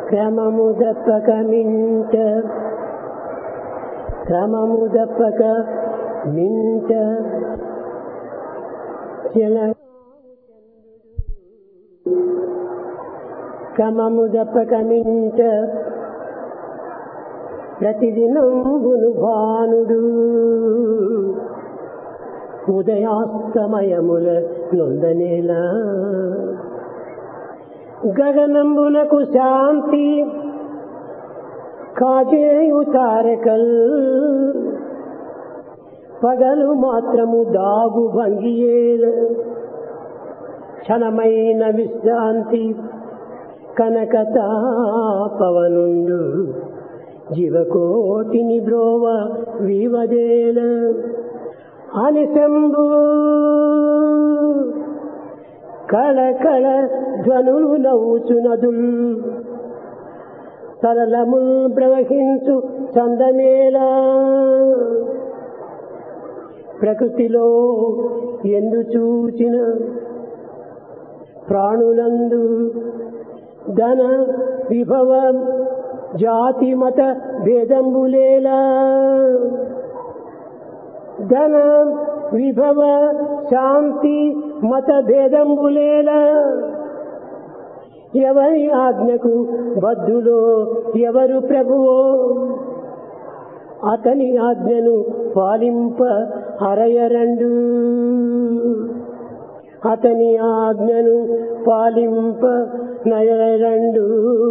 క్రమము దప్పక మింట క్రమము దప్పక మింట చిల క్రమము దప్పక మింట ప్రతిదినంబును భానుడు ఉదయాస్తమయముల నొందనేలా గగనంబునకు శాంతి కాజేయు తారకల్ పగలు మాత్రము దాగు భంగియేల క్షణమైన విశ్రాంతి కనకతా పవనుండు జీవకోటిని బ్రోవ వివదేల అనిశంభు కళ కళ ధ్వనులు నవ్వుచునదుల్ సరళముల్ ప్రవహించు చందమేలా ప్రకృతిలో ఎందు చూచిన ప్రాణులందు ధన విభవ జాతి మత భేదంబులేలా ధన విభవ శాంతి మత భేదంబులేలా ఎవరి ఆజ్ఞకు బద్ధులో ఎవరు ప్రభువో అతని ఆజ్ఞను పాలింప అరయరండు అతని ఆజ్ఞను పాలింప నయరండు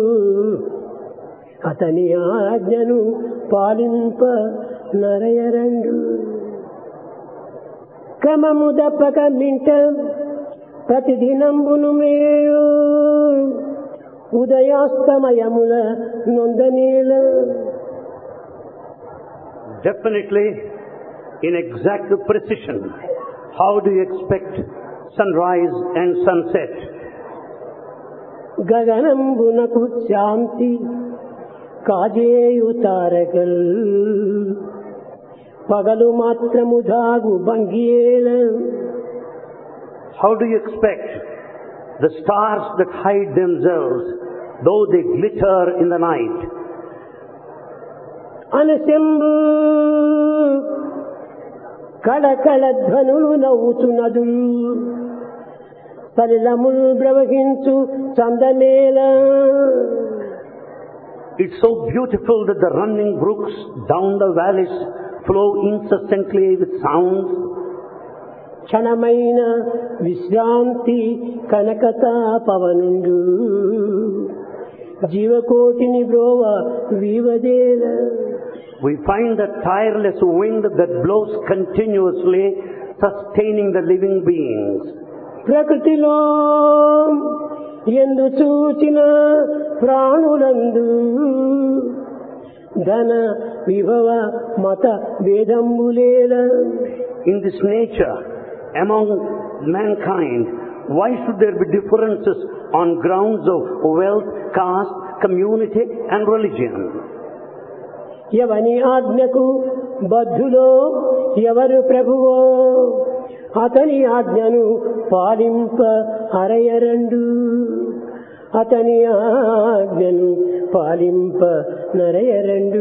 అతని ఆజ్ఞను పాలింప నరయరండు క్రమము దప్పక మింట ప్రతిదినంబును మేయు ఉదయాస్తమయముల నొందనీల Definitely, in exact precision, how do you expect sunrise and sunset? గగనంబునకు శాంతి కాజేయు తారకల్ పగలు మాత్రము దాగు భంగియేల How do you expect the stars that hide themselves, though they glitter in the night? అనశంభు కళకళ ధ్వనులు నవ్వుచున్నదు సలిలముల్ ప్రవహించు చందమేల It's so beautiful that the running brooks down the valleys flow incessantly with sounds. క్షణమైన విశ్రాంతి కనకతా పవనుండు జీవకోటిని బ్రోవ వీవదేల We find the tireless wind that blows continuously, sustaining the living beings. ప్రకృతిలో ఎందు చూచిన ప్రాణులందు ధన విభవ మత భేదంబులేల In this nature, among mankind, why should there be differences on grounds of wealth, caste, community, and religion? ఎవని ఆజ్ఞకు బద్ధులో ఎవరు ప్రభువో అతని ఆజ్ఞను పాలింప అరయరండు అతని ఆజ్ఞను పాలింప నరయరండు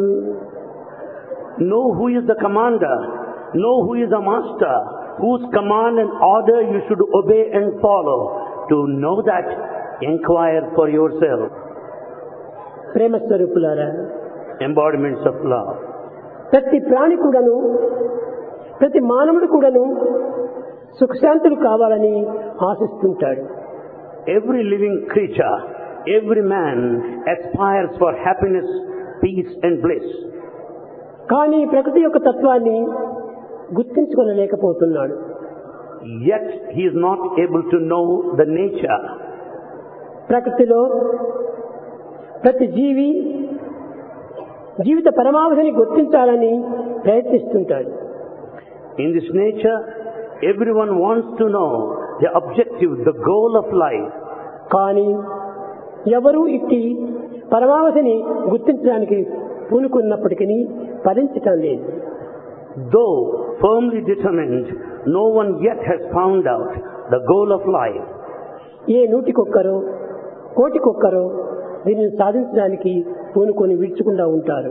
Know who is the commander, know who is the master, whose command and order you should obey and follow. To know that, inquire for yourself. ప్రేమస్వరూపులారా Embodiments of love. ప్రతి ప్రాణి కూడాను ప్రతి మానవుడు కూడాను సుఖశాంతులు కావాలని ఆశిస్తుంటాడు Every living creature, every man aspires for happiness, peace, and bliss. కానీ ప్రకృతి యొక్క తత్వాన్ని గుర్తించుకొనలేకపోతున్నాడు Yet he is not able to know the nature. ప్రకృతిలో ప్రతి జీవి జీవిత పరమావధిని గుర్తించాలని ప్రయత్నిస్తుంటాడు In this nature, everyone wants to know the objective, the goal of life. కానీ ఎవరూ ఇట్టి పరమావధిని గుర్తించడానికి పూనుకున్నప్పటికీ ఫలించటం లేదు Though firmly determined, no one yet has found out the goal of life. ఏ నూటికొక్కరో కోటికొక్కరో దీనిని సాధించడానికి పూనుకొని విడుచకుండా ఉంటారు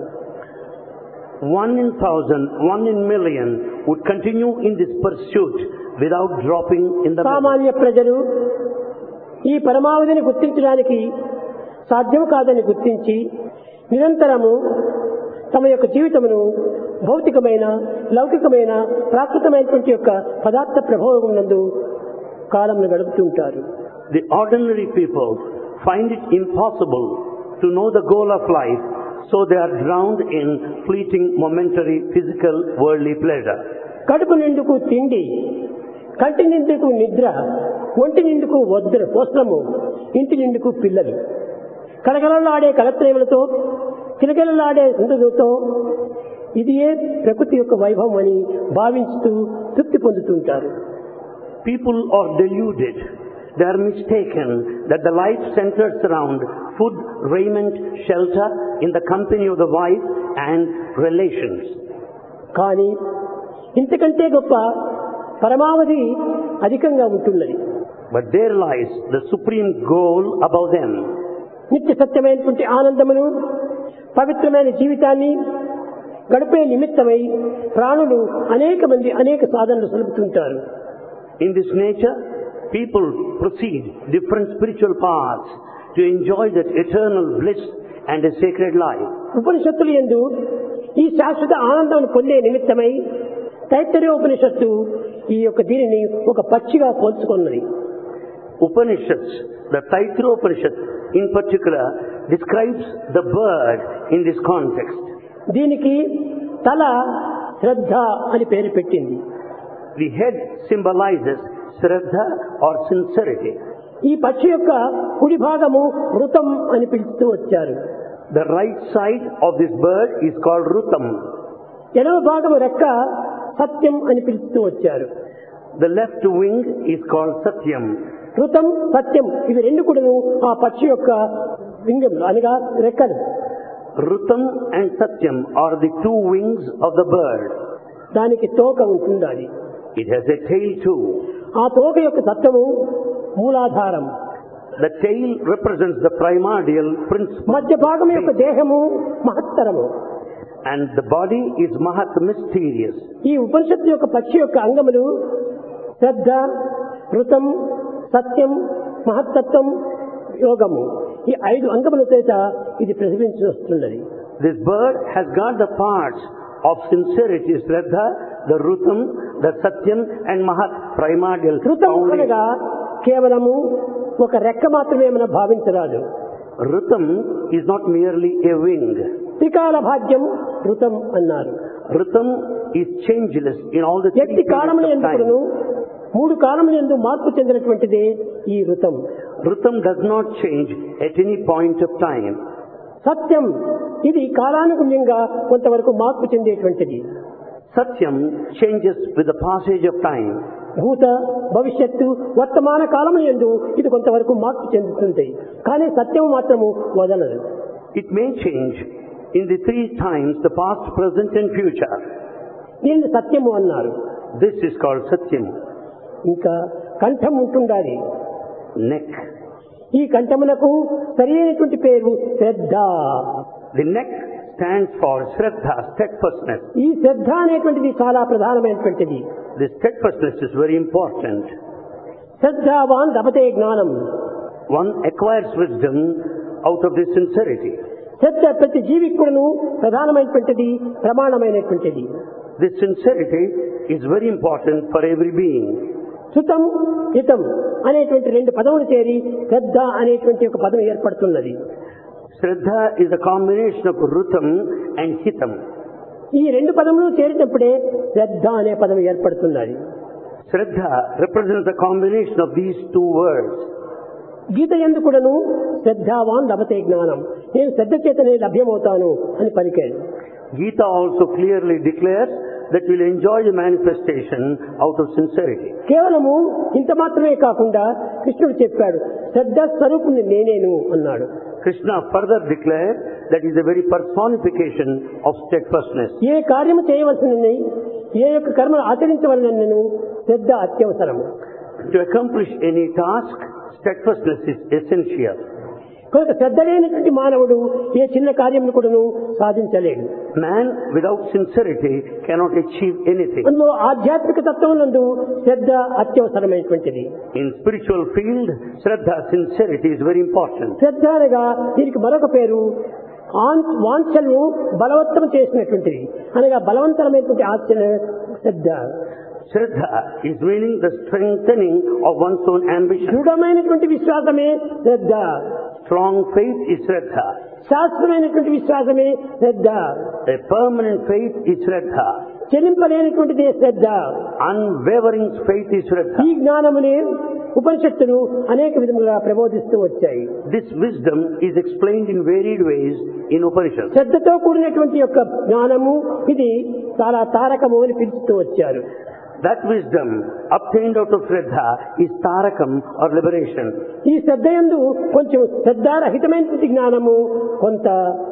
One in thousand, one in million would continue in this pursuit without dropping in the middle. సామాన్య ప్రజలు ఈ పరమావధిని గుర్తించడానికి సాధ్యం కాదని గుర్తించి నిరంతరము తమ యొక్క జీవితమును భౌతికమైన లౌకికమైన ప్రాకృతమైనటువంటి యొక్క పదార్థ ప్రభావం నందు కాలంను గడుపుతుంటారు The ordinary people find it impossible to know the goal of life, so they are drowned in fleeting, momentary, physical, worldly pleasure. కడుపు నిండుకు తిండి కంటి నిండుకు నిద్ర ఒంటి నిండుకు వద్ర వస్త్రము ఇంటి నిండుకు పిల్లలు కలకలలాడే కలత్రేవులతో కిలకిలలాడే సుందరులతో ఇదియే ప్రకృతి యొక్క వైభవం అని భావించుతూ తృప్తి పొందుతుంటారు People are deluded. They are mistaken that the life centers around food, raiment, shelter, in the company of the wife and relations. కానీ ఇంతకంటే గొప్ప పరమావధి అధికంగా ఉంటున్నది But there lies the supreme goal above them. నిత్య సత్యమైనటువంటి ఆనందమును పవిత్రమైన జీవితాన్ని గడిపే నిమిత్తమై ప్రాణులు అనేక మంది అనేక సాధనలు సలుపుతుంటారు In this nature, people proceed different spiritual paths to enjoy that eternal bliss and a sacred life. ఉపనిషత్తులు ఎందు ఈ శాశ్వత ఆనందం పొందే నిమిత్తమై తైత్తరీయ ఉపనిషత్తు ఈ యొక్క దీనిని ఒక పక్షిగా పోల్చుకున్నది Upanishads, the Taitra Upanishad in particular, describes the bird in this context. దీనికి తల శ్రద్ధ అని పేరు పెట్టింది The head symbolizes Shraddha or sincerity. ఈ పక్షి యొక్క కుడి భాగము మృతం అని పిలుస్తూ వచ్చారు The right side of this bird is called Rutam. ఎడమ భాగము రెక్క సత్యం అని పిలుస్తూ వచ్చారు The left wing is called Satyam. ఋతం సత్యం ఇవి రెండు కూడాను ఆ పక్షి యొక్క లింగం అనగా రెక్కలు Rutam and Satyam are the two wings of the bird. దానికి తోక ఉంటుండాలి It has a tail too. ఆ తోక యొక్క తత్వము మూలాధారం The tail represents the primordial principle. మధ్య భాగం యొక్క దేహము మహత్తరము And the body is Mahat mysterious. ఈ ఉపనిషత్తు యొక్క పక్షి యొక్క అంగములు శ్రద్ధ ఋతం సత్యం మహత్తత్వం యోగము ఈ ఐదు అంగముల చేత ఇది ప్రతిబించి వస్తున్నది This bird has got the parts of sincerity, Shraddha, the Rutam, the Satyam and Mahat primordial. ఋతం foundation. అనగా కేవలము ఒక రెక్క మాత్రమే మనం భావించరాదు Rutam is not merely a wing. త్రికాల భాగ్యం ఋతం అన్నారు Rutam is changeless in all the three ఎట్టి కాలములు periods of ఎందుకును time. మూడు కాలములు ఎందు మార్పు చెందినటువంటిదే ఈ ఋతం Rutam does not change at any point of time. సత్యం ఇది కాలానుగుణ్యంగా కొంతవరకు మార్పు చెందేటువంటిది Satyam changes with the passage of time. భూత భవిష్యత్తు వర్తమాన కాలములు ఎందు ఇది కొంతవరకు మార్పు చెందుతుంది కానీ సత్యం మాత్రము వదలదు It may change in the three times, the past, present and future. దీన్ని సత్యము అన్నారు This is called Satyam. ఇంకా కంఠం ఉంటుండాలి Neck. ఈ కంఠమునకు సరైనటువంటి పేరు శ్రద్ధ The neck stands for Shraddha, steadfastness. ఈ శ్రద్ధ అనేటువంటిది చాలా ప్రధానమైనటువంటిది This steadfastness is very important. శ్రద్ధావాన్ లభతే జ్ఞానం One acquires wisdom out of this sincerity. శ్రద్ధ ప్రతి జీవికుడును ప్రధానమైనటువంటిది ప్రమాణమైనటువంటిది This sincerity is very important for every being. శృతం హితం అనేటువంటి రెండు పదములు చేరి శ్రద్ధ అనేటువంటి ఒక పదం ఏర్పడుతున్నది Shraddha is a combination of Rutam and Hitam. ఈ రెండు పదములు చేరినప్పుడే శ్రద్ధ అనే పదం ఏర్పడుతున్నది Shraddha represents the combination of these two words. గీత ఎందు కూడాను శ్రద్ధావాన్ లభతే జ్ఞానం నేను శ్రద్ధ చేతనే లభ్యమవుతాను అని పలికాడు Gita also clearly declares that we'll enjoy the manifestation out of sincerity. కేవలము ఇంత మాత్రమే కాకుండా కృష్ణుడు చెప్పాడు శ్రద్ధ స్వరూపుని నేనేను అన్నాడు Krishna further declared that is a very personification of steadfastness. ఏ కార్యము చేయవలసినని ఏ యొక్క కర్మను ఆచరించవలనను శ్రద్ధ అత్యవసరము To accomplish any task, steadfastness is essential. కనుక శ్రద్ధ లేనటువంటి మానవుడు ఏ చిన్న కార్యమును కూడాను సాధించలేడు Man without sincerity cannot achieve anything. అందులో ఆధ్యాత్మిక తత్వం నందు శ్రద్ధ అత్యవసరమైనటువంటిది In spiritual field, Shraddha, sincerity is very important. శ్రద్ధ అనగా దీనికి మరొక పేరు ఆన్- వాంఛలను బలవత్తరం చేసినటువంటిది అనగా బలవంతరమైనటువంటి ఆచరణ శ్రద్ధ Shraddha is meaning the strengthening of one's own ambition. దృఢమైనటువంటి విశ్వాసమే శ్రద్ధ Strong faith is Shraddha. శాస్త్రమైనటువంటి విశ్వాసమే శ్రద్ధ A permanent faith is Shraddha. చెలింపలేనటువంటిదే Shraddha Unwavering faith is Shraddha. ఈ జ్ఞానమునే ఉపనిషత్తులు అనేక విధములుగా ప్రబోధిస్తూ వచ్చాయి This wisdom is explained in varied ways in Upanishads. శ్రద్ధతో కూడినటువంటి యొక్క జ్ఞానము ఇది చాలా తారకము అని పిలుస్తూ వచ్చారు That wisdom obtained out of Shraddha is Tarakam or liberation. ఈ శ్రద్ధ యందు కొంచెం శ్రద్ధారహితమైనటువంటి జ్ఞానము కొంత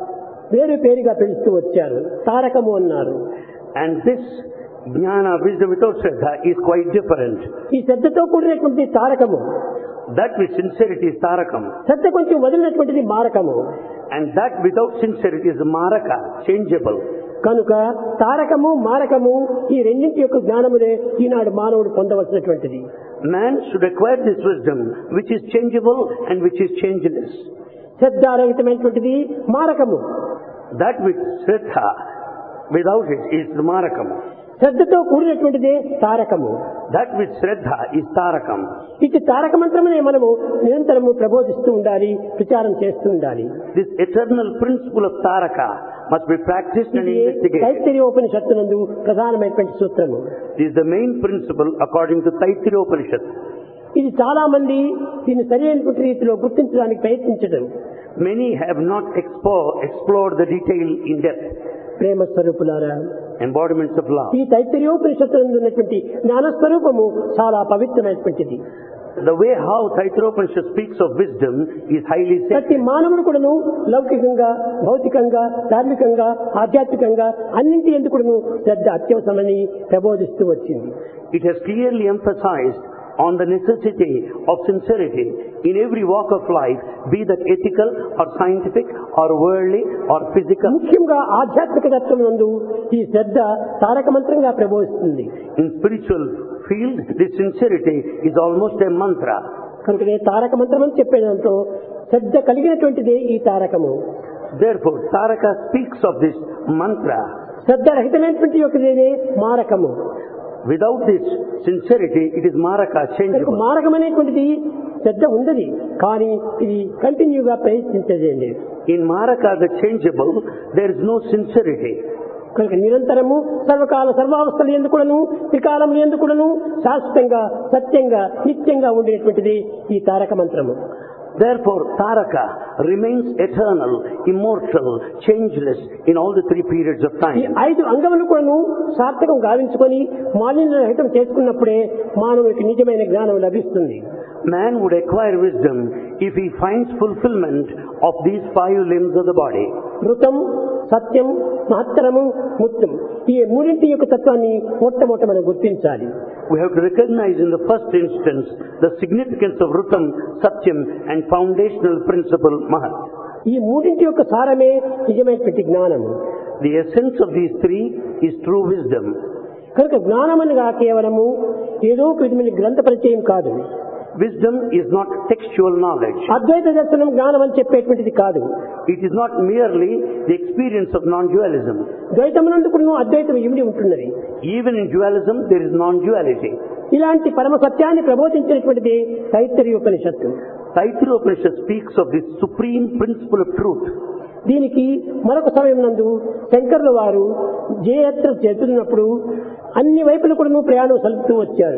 వేరు పేరుగా పిలుస్తూ వచ్చారు తారకము అన్నారు And this jnana, wisdom without Shraddha, is quite different. ఈ శ్రద్ధతో కూడినటువంటి తారకము That with sincerity is Tarakam. శ్రద్ధ కొంచెం వదిలినటువంటిది మారకము And that without sincerity is Maraka, changeable. కనుక తారకము మారకము ఈ రెండింటి యొక్క జ్ఞానమునే ఈనాడు మానవుడు పొందవలసినటువంటిది Man should acquire this wisdom which is changeable and which is changeless. శ్రద్ధారహితమైనటువంటిది మారకము That with Shraddha, without it is the Marakam. శ్రద్ధతో కూడినటువంటిదే తారకము That with Shraddha is Tarakam. ఇటు తారక మంత్రమునే మనము నిరంతరము ప్రబోధిస్తూ ఉండాలి ప్రచారం చేస్తూ ఉండాలి This eternal principle of Taraka must be practiced and ఇది investigated. తైత్తరీయోపనిషత్తునందు ప్రధానమైనటువంటి సూత్రము This is the main principle according to Taittiriya Upanishad. ఇది చాలా మంది దీన్ని సరైనటువంటి రీతిలో గుర్తించడానికి ప్రయత్నించడం Many have not expo- explored the detail in depth, ప్రేమ స్వరూపులారా embodiments of love. ఈ తైత్తరీయోపనిషత్తునందు ఉన్నటువంటి జ్ఞానస్వరూపము చాలా పవిత్రమైనటువంటిది The way how Taittiriya Upanishad speaks of wisdom is highly sacred. ప్రతి మానవుడు కూడాను లౌకికంగా భౌతికంగా ధార్మికంగా ఆధ్యాత్మికంగా అన్నింటి ఎందుకును శ్రద్ధ అత్యవసరమని ప్రబోధిస్తూ వచ్చింది It has clearly emphasized on the necessity of sincerity in every walk of life, be that ethical or scientific or worldly or physical. ముఖ్యంగా ఆధ్యాత్మిక తత్వం నందు ఈ శ్రద్ధ తారక మంత్రంగా ప్రబోధిస్తుంది In spiritual field, this sincerity is almost a mantra. కనుకనే తారక మంత్రం అని చెప్పే దాంట్లో శ్రద్ధ కలిగినటువంటిదే ఈ తారకము Therefore, Taraka speaks of this mantra. Shraddha రహితమైనటువంటి యొక్కదేనే మారకము Without this sincerity, it is maraka, కనుక changeable. మారకం అనేటువంటిది శ్రద్ధ ఉండదు కానీ ఇది కంటిన్యూగా ప్రయత్నించేది In maraka, the changeable, there is no sincerity. కనుక నిరంతరము సర్వకాల సర్వావస్థలు ఎందుకుడను త్రికాలం ఎందుకుడను శాశ్వతంగా సత్యంగా నిత్యంగా ఉండేటువంటిది ఈ తారక మంత్రము Therefore, Taraka remains eternal, immortal, changeless in all the three periods of ఈ time. ఐదు అంగములు కూడాను సార్థకం గావించుకొని మాలిన్య రహితం చేసుకున్నప్పుడే మానవునికి నిజమైన జ్ఞానం లభిస్తుంది Man would acquire wisdom if he finds fulfillment of these five limbs of the body. మృతం సత్యం మహత్తరము ముత్యం ఈ మూడింటి యొక్క తత్వాన్ని మొట్టమొదట మనం గుర్తించాలి We have to recognize in the first instance the significance of Rutam, Satyam and foundational principle Mahat. ఈ మూడింటి యొక్క సారమే నిజమైనటువంటి జ్ఞానము The essence of these three is true wisdom. కనుక జ్ఞానమనగా కేవలము ఏదో ఒక విధమైన గ్రంథ పరిచయం కాదు Wisdom is not textual knowledge. అద్వైత దర్శనం జ్ఞానం అని చెప్పేటువంటిది కాదు It is not merely the experience of non-dualism. ద్వైతమునందు కూడా అద్వైతం ఇమిడి ఉంటున్నది Even in dualism, there is non-duality. ఇలాంటి పరమ సత్యాన్ని ప్రబోధించినటువంటిది తైత్తరీయ ఉపనిషత్తు Taittiriya Upanishad speaks of this supreme principle of truth. దీనికి మరొక సమయం నందు శంకరుల వారు జయయాత్ర చేస్తున్నప్పుడు అన్ని వైపులు కూడా ప్రయాణం సలుపుతూ వచ్చారు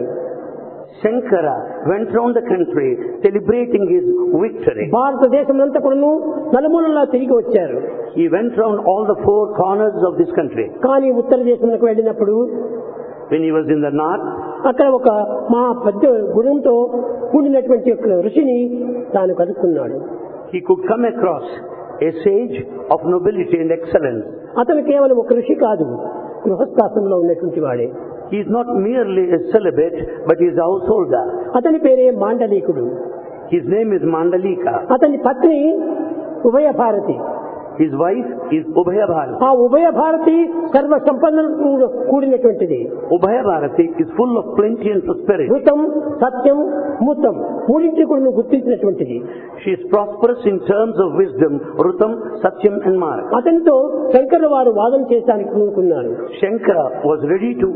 Shankara went round the country celebrating his victory. భారతదేశం అంతా కూడా నలుమూలలా తిరిగి వచ్చారు He went round all the four corners of this country. కానీ ఉత్తర దేశంలోకి వెళ్ళినప్పుడు When he was in the north, అక్కడ ఒక మా పెద్ద గుణంతో కూడినటువంటి ఒక ఋషిని తాను కలుసుకున్నాడు he could come across a sage of nobility and excellence. అతను కేవలం ఒక ఋషి కాదు గృహస్థాశ్రమంలో ఉన్నటువంటి వాడే He is not merely a celibate, but he is a householder. అతని పేరే మాండలీకుడు His name is Mandalika. అతని పత్ని ఉభయ Bharati His wife is Ubhaya Bharati. ఆ ఉభయ భారతి సర్వ సంపన్నులతో కూడినటువంటిది Ubhaya Bharati is full of plenty and prosperity. ఋతం సత్యం మూతం మూడింటిని కూడా నువ్వు గుర్తించినటువంటిది She is prosperous in terms of wisdom, Rutam, Satyam and Marg. అతనితో శంకర వారు వాదన చేయడానికి పూనుకున్నారు Shankara was ready to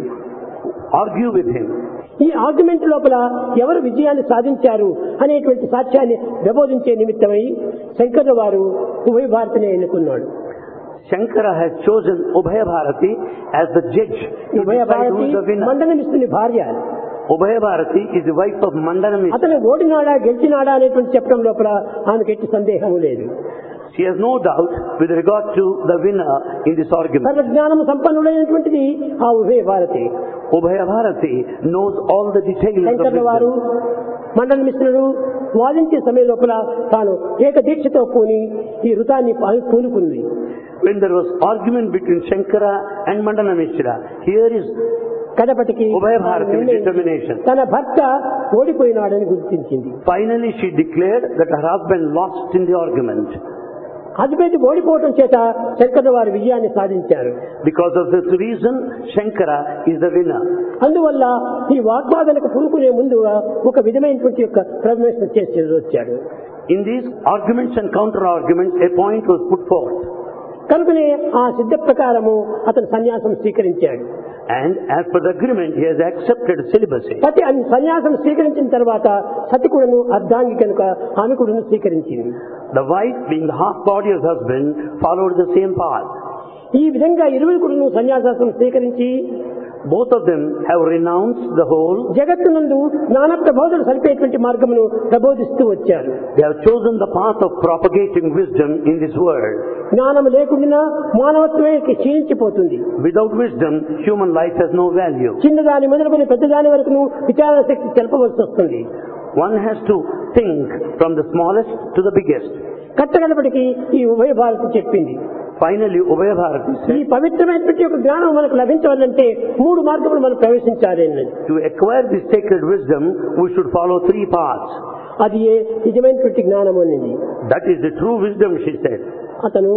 argue with him. ఈ ఆర్గ్యుమెంట్ లోపల ఎవరు విజయాన్ని సాధించారు అనేటువంటి సాక్ష్యాన్ని ప్రబోధించే నిమిత్తమై శంకర వారు ఉభయ భారతిని ఎన్నుకున్నాడు Shankara has chosen Ubhaya Bharati as the judge to ఉభయ decide Bharati who is the winner. మండనమిస్తుని భార్య Ubhaya Bharati is the wife of Mandanamitra. అతను ఓడినాడా గెలిచినాడా అనేటువంటి చెప్పడం లోపల ఆమెకు ఎట్టి సందేహం లేదు She has no doubt with regard to the winner in this argument. సర్వజ్ఞానం సంపన్నుడైనటువంటిది ఆ ఉభయ Bharati Ubhaya Bharati knows all the details of శంకర్ల వారు wisdom. మండల మిశ్రుడు వాదించే సమయం లోపల తాను ఏక దీక్షతో పూని ఈ ఋతాన్ని పా- పూనుకుంది When there was argument between Shankara and Mandanamitra, here is కడపటికి ఉభయ భారతి తాను నిర్ణయించి determination. తన భర్త ఓడిపోయినాడని గుర్తించింది finally she declared that her husband lost in the argument. Husband ఓడిపోవటం చేత శంకర్ల వారు విజయాన్ని సాధించారు Because of this reason, Shankara is the winner. అందువల్ల ఈ వాగ్వాదనకు పూనుకునే ముందుగా ఒక విధమైనటువంటి యొక్క ప్రవేశం చేసి వచ్చాడు In these arguments and counter arguments, a point was put forth. కనుకనే ఆ సిద్ధ ప్రకారము అతను సన్యాసం స్వీకరించాడు And as per the agreement, he has accepted celibacy. సతి అన్- సన్యాసం స్వీకరించిన తర్వాత సతి కూడాను అర్ధాంగి కనుక ఆమె కూడాను స్వీకరించింది The wife, being the half body of the husband, followed the same path. ఈ విధంగా ఇరువురు కూడాను సన్యాసాసం స్వీకరించి Both of them have renounced the whole. జగత్తునందు జ్ఞాన ప్రబోధన సరిపేటువంటి మార్గమును ప్రబోధిస్తూ వచ్చారు They have chosen the path of propagating wisdom in this world. జ్ఞానం లేకుండా మానవత్వమే క్షీణించిపోతుంది Without wisdom, human life has no value. చిన్నదాని మొదలుకొని పెద్దదాని వరకును విచారణ శక్తి తెలపవలసి వస్తుంది One has to think from the smallest to the biggest. కట్టగడపటికి ఈ ఉభయ భారతి చెప్పింది Finally, Ubhaya Bharati ఈ said, పవిత్రమైనటువంటి ఒక జ్ఞానం మనకు లభించాలంటే మూడు మార్గములు మనం ప్రవేశించాలి అన్నది to acquire this sacred wisdom, we should follow three paths. అది ఏ నిజమైనటువంటి జ్ఞానం అనేది That is the true wisdom, she said. అతను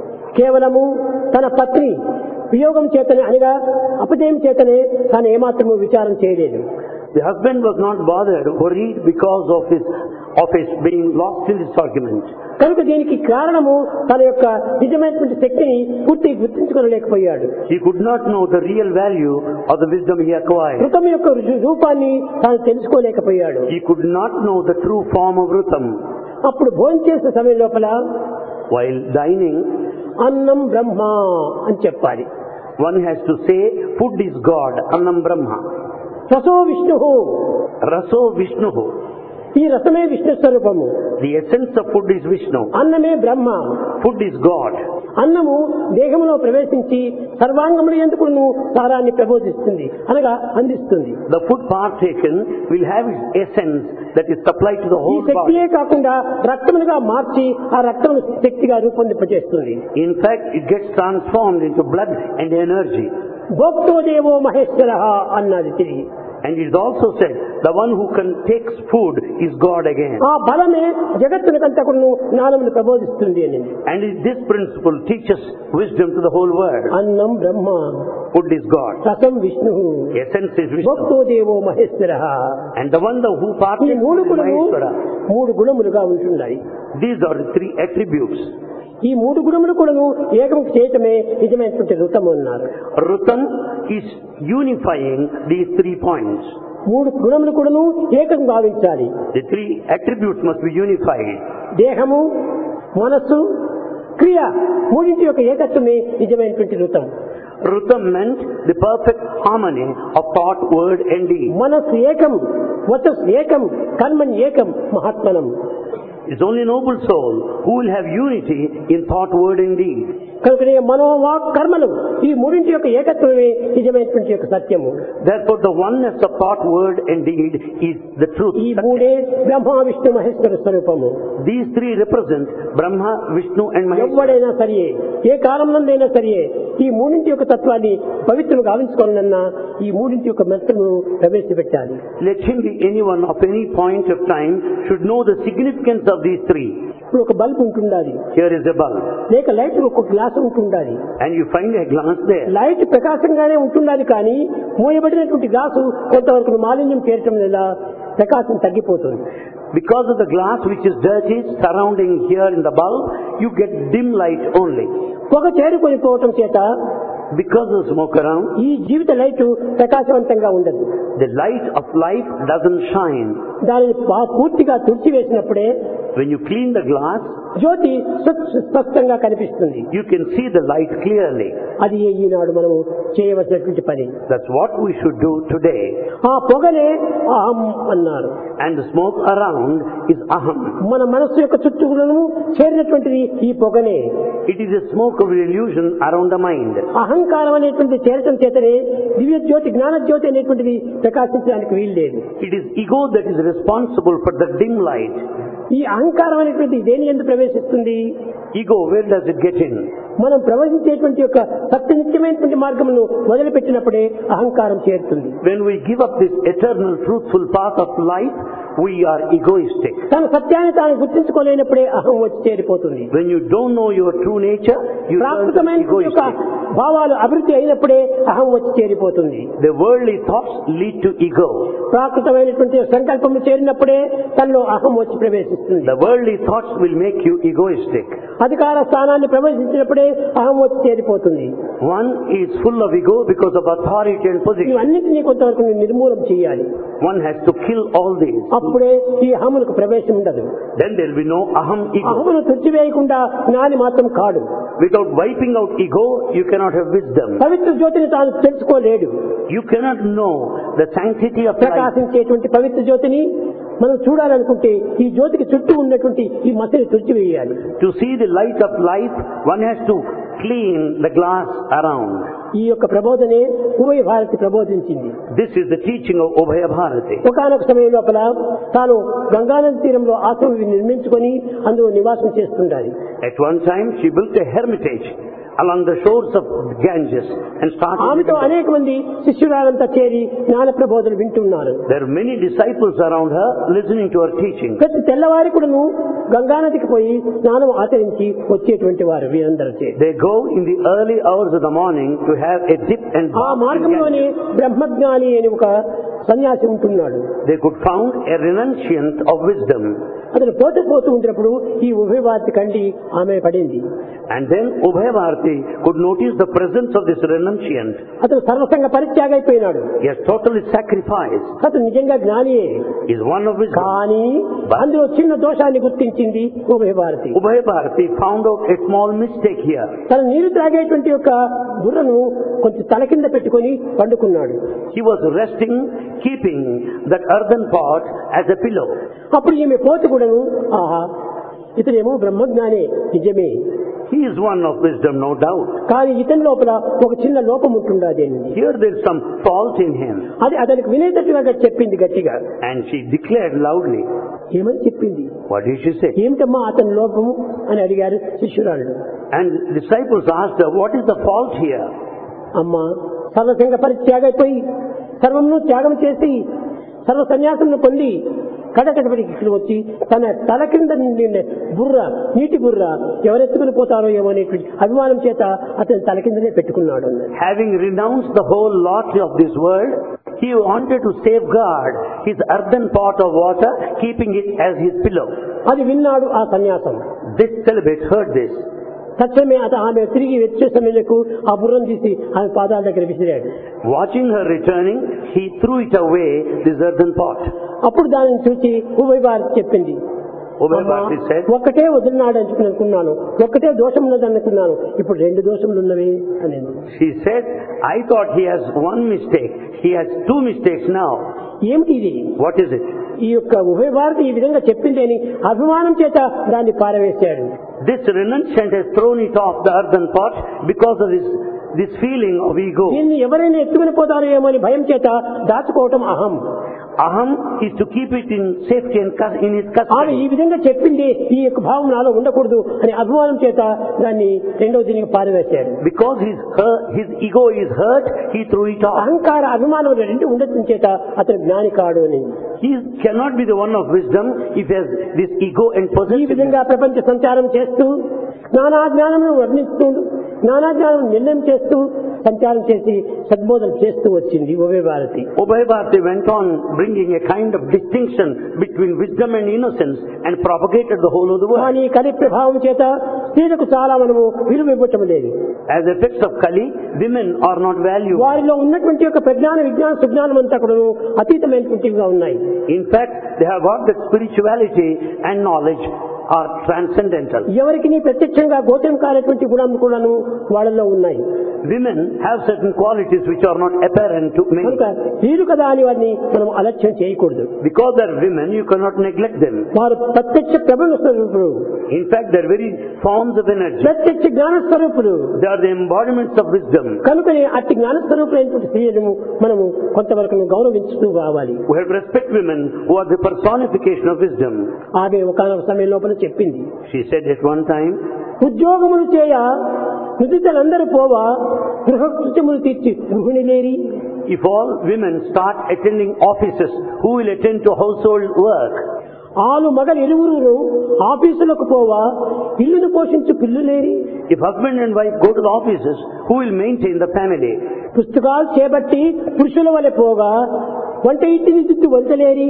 కేవలము తన పత్ని వియోగం చేతనే అనగా అపజయం చేతనే తాను ఏమాత్రము విచారం చేయలేదు The husband was not bothered, worried because of his of his being lost in this argument. కనుక దీనికి కారణము తన యొక్క నిజమైనటువంటి శక్తిని పూర్తిగా గుర్తించుకోలేకపోయాడు He could not know the real value of the wisdom he acquired. కృతం యొక్క రు- రూపాన్ని తాను తెలుసుకోలేకపోయాడు He could not know the true form of Rutam. అప్పుడు భోజనం చేసే సమయం లోపల While dining, అన్నం బ్రహ్మ అని చెప్పాలి one has to say, food is God, Annam Brahma. రసో Vishnu Raso Vishnu. ఈ రసమే విష్ణు స్వరూపము The essence of food is Vishnu. అన్నమే బ్రహ్మ Food is God. అన్నము దేహంలో ప్రవేశించి సర్వాంగములు ఎందుకు సారాన్ని ప్రబోధిస్తుంది అనగా అందిస్తుంది The food partaken will have its essence that is supplied to the ఈ whole body. శక్తియే కాకుండా రక్తములుగా మార్చి ఆ రక్తం శక్తిగా రూపొందింపజేస్తుంది In fact, it gets transformed into blood and energy. భోక్తో దేవో మహేశ్వర అన్నది తిరిగి And it is also said, the one who can takes food is God again. ఆ బలమే జగత్తునికంతా కూడా జ్ఞానమును ప్రబోధిస్తుంది అని And it- this principle teaches wisdom to the whole world. అన్నం బ్రహ్మ Food is God. రసం విష్ణు Essence is భోక్తో Vishnu. దేవో Maheshwara And the one the who ఈ partakes మూడు is గుణము Maheshwara. మూడు గుణములుగా ఉంటున్నాయి These are the three attributes. ఈ మూడు గుణములు కూడాను ఏకం చేయటమే నిజమైనటువంటి ఋతము అన్నారు Rutam is unifying these three points. మూడు గుణములు కూడాను ఏకం భావించాలి The three attributes must be unified. దేహము మనస్సు క్రియ మూడింటి యొక్క ఏకత్వమే నిజమైనటువంటి ఋతం Rutam meant the perfect harmony of thought, word and deed. మనస్సు ఏకం వచస్ ఏకం కర్మన్ ఏకం మహాత్మనం It's only noble soul who will have unity in thought, word and deed. కనుకనే మనోవాక్ కర్మలు ఈ మూడింటి యొక్క ఏకత్వమే నిజమైనటువంటి యొక్క సత్యము Therefore, the oneness of thought, word and deed is the truth. ఈ మూడే బ్రహ్మ విష్ణు మహేశ్వర స్వరూపము These three represent Brahma, Vishnu and Maheshwara. ఎవడైనా సరియే ఏ కాలంలోనైనా సరియే ఈ మూడింటి యొక్క తత్వాన్ని పవిత్రులు గావించుకోవాలన్నా ఈ మూడింటి యొక్క మంత్రమును ప్రవేశపెట్టాలి Let him be anyone of any point of time should know the significance of these three. ఇప్పుడు ఒక బల్బ్ ఉంటుండాలి Here is a bulb. లేక లైట్ ఒక గ్లాస్ ఉంటుండాలి And you find a glass there. Light ప్రకాశంగానే ఉంటుండాలి కానీ మూయబడినటువంటి గ్లాసు కొంతవరకు మాలిన్యం చేరటం వల్ల ప్రకాశం తగ్గిపోతుంది Because of the glass which is dirty surrounding here in the bulb, you get dim light only. పొగ చేరుకొని పోవటం చేత Because of smoke around, ఈ జీవిత లైట్ ప్రకాశవంతంగా ఉండదు the light of life doesn't shine. దానిని పా- పూర్తిగా తుడిచివేసినప్పుడే When you clean the glass, జ్యోతి స్వ- స్పష్టంగా కనిపిస్తుంది you can see the light clearly. అది ఈనాడు మనము చేయవలసినటువంటి పని That's what we should do today. ఆ పొగనే అహం అన్నారు And the smoke around is aham. మన మనస్సు యొక్క చుట్టూలను చేరినటువంటిది ఈ పొగనే It is a smoke of illusion around the mind. అహంకారం అనేటువంటి చేరటం చేతనే దివ్య జ్యోతి జ్ఞాన జ్యోతి అనేటువంటిది ప్రకాశించడానికి వీల్లేదు It is ego that is responsible for the dim light. ఈ అహంకారం అనేటువంటి దేని ఎందుకు ప్రవేశిస్తుంది Ego, where does it get in? మనం ప్రవహించేటువంటి యొక్క సత్యనిత్యమైనటువంటి మార్గమును మొదలుపెట్టినప్పుడే అహంకారం చేరుతుంది When we give up this eternal, truthful path of life, we are egoistic. తన సత్యాన్ని తాను గుర్తించుకోలేనప్పుడే అహం వచ్చి చేరిపోతుంది When you don't know your true nature, you turn to ప్రాకృతమైనటువంటి యొక్క egoistic. భావాలు అభివృద్ధి అయినప్పుడే అహం వచ్చి చేరిపోతుంది The worldly thoughts lead to ego. ప్రాకృతమైనటువంటి సంకల్పము చేరినప్పుడే తనలో అహం వచ్చి ప్రవేశిస్తుంది The worldly thoughts will make you egoistic. అధికార స్థానాన్ని ప్రవేశించినప్పుడే అహం వచ్చి చేరిపోతుంది One is full of ego because of authority and position. ఇవన్నిటినీ కొంతవరకు నిర్మూలం చేయాలి One has to kill all these. అప్పుడే ఈ అహములకు ప్రవేశం ఉండదు Then there will be no aham ego. అహమును తుడిచివేయకుండా జ్ఞాని మాత్రం కాడు Without wiping out ego, you cannot have wisdom. పవిత్ర జ్యోతిని తాను తెలుసుకోలేడు You cannot know the sanctity of life. ప్రకాశించేటువంటి పవిత్ర జ్యోతిని మనం చూడాలనుకుంటే ఈ జ్యోతికి చుట్టూ ఉన్నటువంటి ఈ మసని తుడిచివేయాలి To see the light of life, one has to clean the glass around. ఈ యొక్క ప్రబోధనే ఉభయ Bharati ప్రబోధించింది This is the teaching of Ubhaya Bharati. ఒకనొక సమయం లోపల తాను గంగానది తీరంలో ఆశ్రమం నిర్మించుకొని అందులో నివాసం చేస్తుండాలి At one time, she built a hermitage along the shores of Ganges and started. ఆమెతో living అనేక మంది శిష్యురాలంతా చేరి జ్ఞాన ప్రబోధనలు వింటున్నారు there. There are many disciples around her listening to her teaching. ప్రతి తెల్లవారి కూడాను గంగానదికి పోయి స్నానం ఆచరించి వచ్చేటువంటి వారు వీరందరూ చేరి They go in the early hours of the morning to have a dip and ఆ bath in మార్గంలోనే Ganges. బ్రహ్మజ్ఞాని అని ఒక సన్యాసి ఉంటున్నాడు They could found a renunciant of wisdom. అతను పోతూ పోతూ ఉంటున్నప్పుడు ఈ ఉభయ భారతి కండి ఆమె పడింది And then Ubhaya Bharati could notice the presence of this renunciant. అతను సర్వసంగ పరిత్యాగ అయిపోయినాడు He has totally sacrificed. అతను నిజంగా జ్ఞానియే He is one of wisdom. కానీ అందులో చిన్న దోషాన్ని గుర్తించింది ఉభయ Bharati Ubhaya Bharati found out a small mistake here. తన నీరు త్రాగేటువంటి యొక్క బుర్రను కొంచెం తల కింద పెట్టుకొని పండుకున్నాడు He was resting, keeping that earthen pot as a pillow. అప్పుడు ఈమె పోతు కూడాను ఆహా ఇతనేమో బ్రహ్మజ్ఞానే నిజమే He is one of wisdom, no doubt. కానీ ఇతని లోపల ఒక చిన్న లోపం ఉంటుండది Here there is some fault in him. అది అతనికి వినేటట్టుగా చెప్పింది గట్టిగా And she declared loudly. ఏమని చెప్పింది What did she say? ఏమిటమ్మా అతని లోపము అని అడిగారు శిష్యురాళ్ళు And disciples asked her, What is the fault here? అమ్మా సర్వసంగ పరిత్యాగ అయిపోయి సర్వమును త్యాగం చేసి సర్వ సన్యాసమును పొంది కడకడపడికి ఇక్కడ వచ్చి తన తల కింద నిండిన బుర్ర నీటి బుర్ర ఎవరెత్తుకుని పోతారో ఏమో అనేటువంటి అభిమానం చేత అతని తల కిందనే పెట్టుకున్నాడు అన్నది Having renounced the whole lot of this world, he wanted to safeguard his earthen pot of water, keeping it as his pillow. అది విన్నాడు ఆ సన్యాసం This celibate heard this. తక్షణమే అత ఆమె తిరిగి వచ్చే సమయంలో ఆ బుర్రం తీసి ఆమె పాదాల దగ్గర విసిరాడు Watching her returning, he threw it away, this earthen pot. అప్పుడు దానిని చూసి ఉభయ భారతి చెప్పింది Ubhaya అమ్మా, Bharati said, ఒక్కటే వదిలినాడు అని అనుకున్నాను ఒక్కటే దోషం ఉన్నది అనుకున్నాను ఇప్పుడు రెండు దోషములు ఉన్నవి అని She said, I thought he has one mistake. He has two mistakes now. ఏమిటి ఇది What is it? ఈ యొక్క ఉభయ భారతి ఈ విధంగా చెప్పింది అని అభిమానం చేత దాన్ని పారవేశాడు This renunciant has thrown it off the earthen pot because of this, this feeling of ego. దీన్ని ఎవరైనా ఎత్తుకుని పోతారో ఏమో అని భయం చేత దాచుకోవటం అహం Aham is to keep it in safety and cus- in his ఆమె custody. ఈ విధంగా చెప్పింది ఈ యొక్క భావం నాలో ఉండకూడదు అని అభిమానం చేత దాన్ని రెండవ దీనికి పారవేశాడు Because his, hurt, his ego is hurt, he threw it off. అహంకార అభిమానం రెండు ఉండటం చేత అతను జ్ఞాని కాడు అని He cannot be the one of wisdom if he has this ego and ఈ possessiveness. విధంగా ప్రపంచ సంచారం చేస్తూ నానా జ్ఞానమును వర్ణిస్తూ నానా జ్ఞానం నిర్ణయం చేస్తూ సంచారం చేసి సద్బోధన చేస్తూ వచ్చింది ఉభయ Bharati Ubhay Bharati went on bringing a kind of distinction between wisdom and innocence and propagated the whole of the world. కానీ కలి ప్రభావం చేత స్త్రీలకు చాలా మనము విలువ ఇవ్వటం లేదు As effects of Kali, women are not valued. వారిలో ఉన్నటువంటి యొక్క ప్రజ్ఞాన విజ్ఞాన సుజ్ఞానం అంతా కూడా అతీతమైనటువంటివిగా ఉన్నాయి In fact, they have got that spirituality and knowledge are transcendental. ఎవరికి నీ ప్రత్యక్షంగా గోచరం కానటువంటి గుణం కూడాను వాళ్ళలో ఉన్నాయి Women have certain qualities which are not apparent to many. కనుక స్త్రీలు కదా అని వారిని మనం అలక్ష్యం చేయకూడదు Because they're women, you cannot neglect them. వారు ప్రత్యక్ష ప్రబల స్వరూపులు In fact, they're very forms of energy. ప్రత్యక్ష జ్ఞాన స్వరూపులు They are the embodiments of wisdom. కనుకనే అట్టి జ్ఞాన స్వరూపులైనటువంటి స్త్రీలను మనము కొంతవరకు గౌరవించుతూ రావాలి We have to respect women who are the personification of wisdom. ఆమె ఒకనొక సమయం లోపల చెప్పింది She said at one time, ఉద్యోగములు చేయ నిధులందరూ పోవా గృహకృత్యములు తీర్చి గృహిణి లేరి if all women start attending offices, who will attend to household work? ఆలు మగలు ఇరువురు ఆఫీసులకు పోవా ఇల్లును పోషించు పిల్లులేరి If husband and wife go to the offices, who will maintain the family? పుస్తకాలు చేపట్టి పురుషుల వలె పోగా వంట ఇంటిని దిద్దు వంతలేరి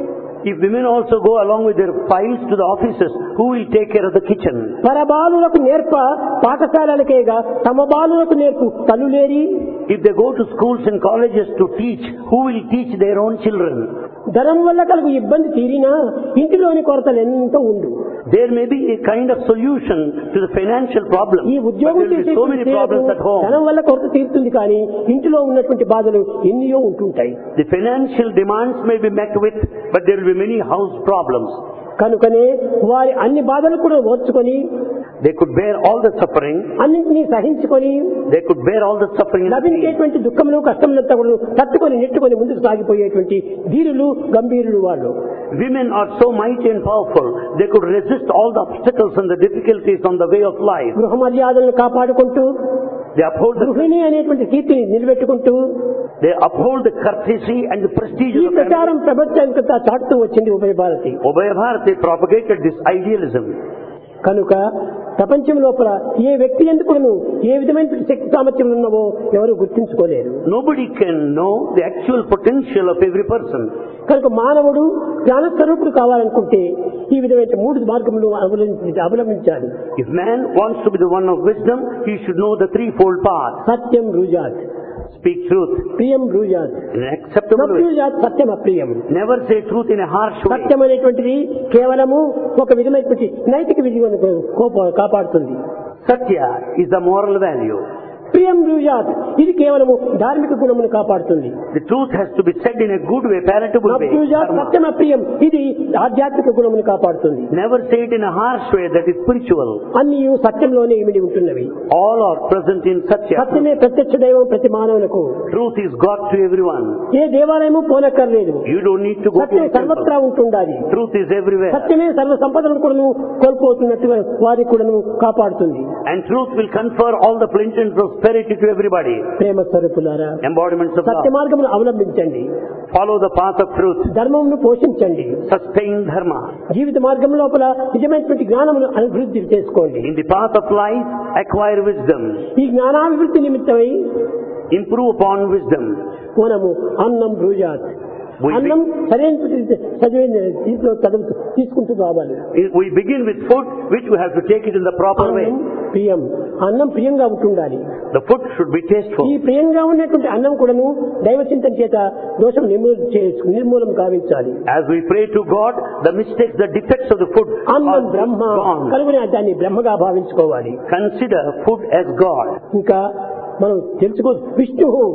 If women also go along with their files to the offices, who will take care of the kitchen? పరబాలులకు నేర్ప పాఠశాలలకేగా తమ బాలులకు నేర్పు తల్లులేరి If they go to schools and colleges to teach, who will teach their own children? ధనం వల్ల కలుగు ఇబ్బంది తీరినా ఇంటిలోని కొరతలు ఎంతో ఉండు There may be a kind of solution to the financial problem. ఈ But ఉద్యోగం there will చేసే be so many problems at home. ధనం వల్ల కొరత తీరుతుంది కానీ ఇంటిలో ఉన్నటువంటి బాధలు ఎన్నో ఉంటుంటాయి The financial demands may be met with, but there will be many house problems. కనుకనే వారి అన్ని బాధలు కూడా ఓర్చుకొని They could bear all the suffering. అన్నింటినీ సహించుకొని They could bear all the suffering and pain. లభించేటువంటి దుఃఖములు కష్టములంతా కూడా తట్టుకొని నెట్టుకొని ముందుకు సాగిపోయేటువంటి ధీరులు గంభీరులు వాళ్ళు Women are so mighty and powerful. They could resist all the obstacles and the difficulties on the way of life. గృహ మర్యాదలను కాపాడుకుంటూ They uphold the, గృహిణి అనేటువంటి కీర్తిని నిలబెట్టుకుంటూ they uphold the courtesy and the prestige ఈ of the family. ప్రచారం ప్రపంచానికంతా చాటుతూ వచ్చింది ఉభయ Bharati Ubhaya Bharati propagated this idealism. కనుక ప్రపంచం లోపల ఏ వ్యక్తి ఎందుకును ఏ విధమైన శక్తి సామర్థ్యం ఉన్నవో ఎవరు గుర్తించుకోలేరు Nobody can know the actual potential of every person. కనుక మానవుడు జ్ఞానస్వరూపుడు కావాలనుకుంటే ఈ విధమైన మూడు మార్గములు అవలంబించి అవలంబించాలి If man wants to be the one of wisdom, he should know the threefold path. Satyam రూజాత్ Speak truth ప్రియం రూజాత్ in an acceptable way. రూజాత్ Satyam అప్రియం Never say truth in a harsh way. సత్యం అనేటువంటిది కేవలము ఒక విధమైనటువంటి నైతిక విధిని కోప- కాపాడుతుంది Satya is the moral value. ప్రియం రూజాత్ ఇది కేవలము ధార్మిక గుణమును కాపాడుతుంది The truth has to be said in a good way, palatable way. నప్రూజాత్ Dharma. సత్యం అప్రియం ఇది ఆధ్యాత్మిక గుణమును కాపాడుతుంది Never say it in a harsh way that is spiritual. అన్ని సత్యంలోనే ఇమిడి ఉంటున్నవి All are present in Satya. సత్యమే ప్రత్యక్ష దైవం ప్రతి మానవులకు Truth is God to everyone. ఏ దేవాలయము పోనక్కర్లేదు You don't need to go to Satyam a temple. సర్వత్రా ఉంటుండాలి Truth is everywhere. సత్యమే సర్వ సంపదలను కూడాను కోల్పోతున్నట్టుగా వారికి కూడాను కాపాడుతుంది And truth will confer all the plenty and prosperity to everybody. ప్రేమ స్వరూపులారా Embodiments of సత్య love. మార్గమును అవలంబించండి Follow the path of truth. ధర్మమును పోషించండి Sustain dharma. జీవిత మార్గం లోపల నిజమైనటువంటి జ్ఞానమును అభివృద్ధి చేసుకోండి In the path of life, acquire wisdom. ఈ జ్ఞానాభివృద్ధి నిమిత్తమై Improve upon wisdom. మనము అన్నం భూజాత్ We అన్నం సరైన చదివిన దీంట్లో చదువు తీసుకుంటూ రావాలి We begin with food, which we have to take it in the proper way. అన్నం ప్రియం అన్నం ప్రియంగా ఉంటుండాలి The food should be ఈ tasteful. ప్రియంగా ఉన్నటువంటి అన్నం కూడాను దైవ చింతన చేత దోషం నిర్మూలన చే- నిర్మూలన గావించాలి As we pray to God, the mistakes, the defects of the food అన్నం are బ్రహ్మ gone. కలుగుని దాన్ని బ్రహ్మగా భావించుకోవాలి Consider food as God. ఇంకా మనం తెలుసుకో Vishnu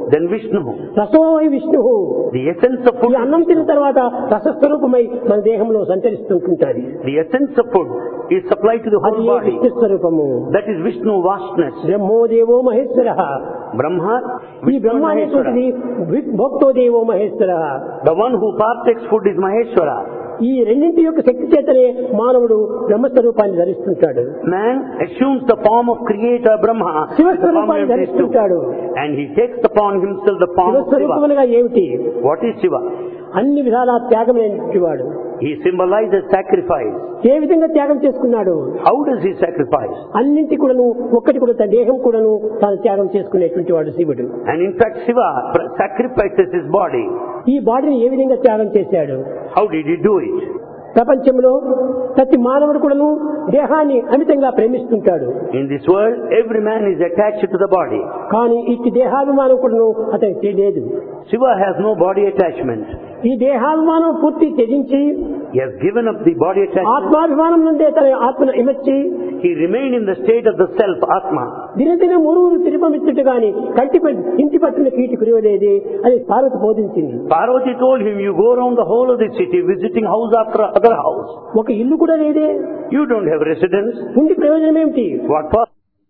then Vishnu. రసోమై Vishnu The essence of ఈ food, అన్నం తిన్న తర్వాత రసస్వరూపమై మన దేహంలో సంచరిస్తుంటుంటాది the essence of food is supplied to the అది whole ఏ body. విష్ణు స్వరూపము That is Vishnu vastness. బ్రహ్మో దేవో మహేశ్వర Brahma, ఈ Vishnu బ్రహ్మ and అనేటువంటిది Maheshwara. వి- భోక్తో దేవో Maheshwara The one who partakes food is Maheshwara. ఈ రెండింటి యొక్క శక్తి చేతనే మానవుడు బ్రహ్మస్వరూపాన్ని ధరిస్తుంటాడు Man assumes the form of creator Brahma in the form శివస్వరూపాన్ని of these two. ధరిస్తుంటాడు And he takes upon himself the form of Shiva. శివస్వరూపములుగా ఏమిటి What is Shiva? అన్ని విధాలా త్యాగమైనటువంటి వాడు He symbolizes sacrifice. ఏ విధంగా త్యాగం చేసుకున్నాడు How does he sacrifice? అన్నింటి కూడాను ఒక్కటి కూడా తన దేహం కూడాను తాను త్యాగం చేసుకునేటువంటి వాడు శివుడు And in fact, Shiva pr- sacrifices his body. ఈ బాడీని ఏ విధంగా త్యాగం చేశాడు How did he do it? ప్రపంచంలో ప్రతి మానవుడు కూడాను దేహాన్ని అమితంగా ప్రేమిస్తుంటాడు In this world, every man is attached to the body. కానీ ఇట్టి దేహాభిమానం కూడాను అతనికి లేదు Shiva has no body attachment. ఈ దేహాభిమానం పూర్తి త్యజించి He has given up the body attachment. ఆత్మాభిమానం నుండే తన ఆత్మను ఇమర్చి He remained in the state of the self, Atma. దినదిన మురుగురు తిరుపమిత్తుడు గాని కంటి పట్- ఇంటి పట్టిన కీటి కురివలేది అని Parvati బోధించింది Parvati told him, you go around the whole of the city visiting house after other house. ఒక ఇల్లు కూడా లేదే You don't have residence. ఉండి ప్రయోజనం ఏమిటి What for?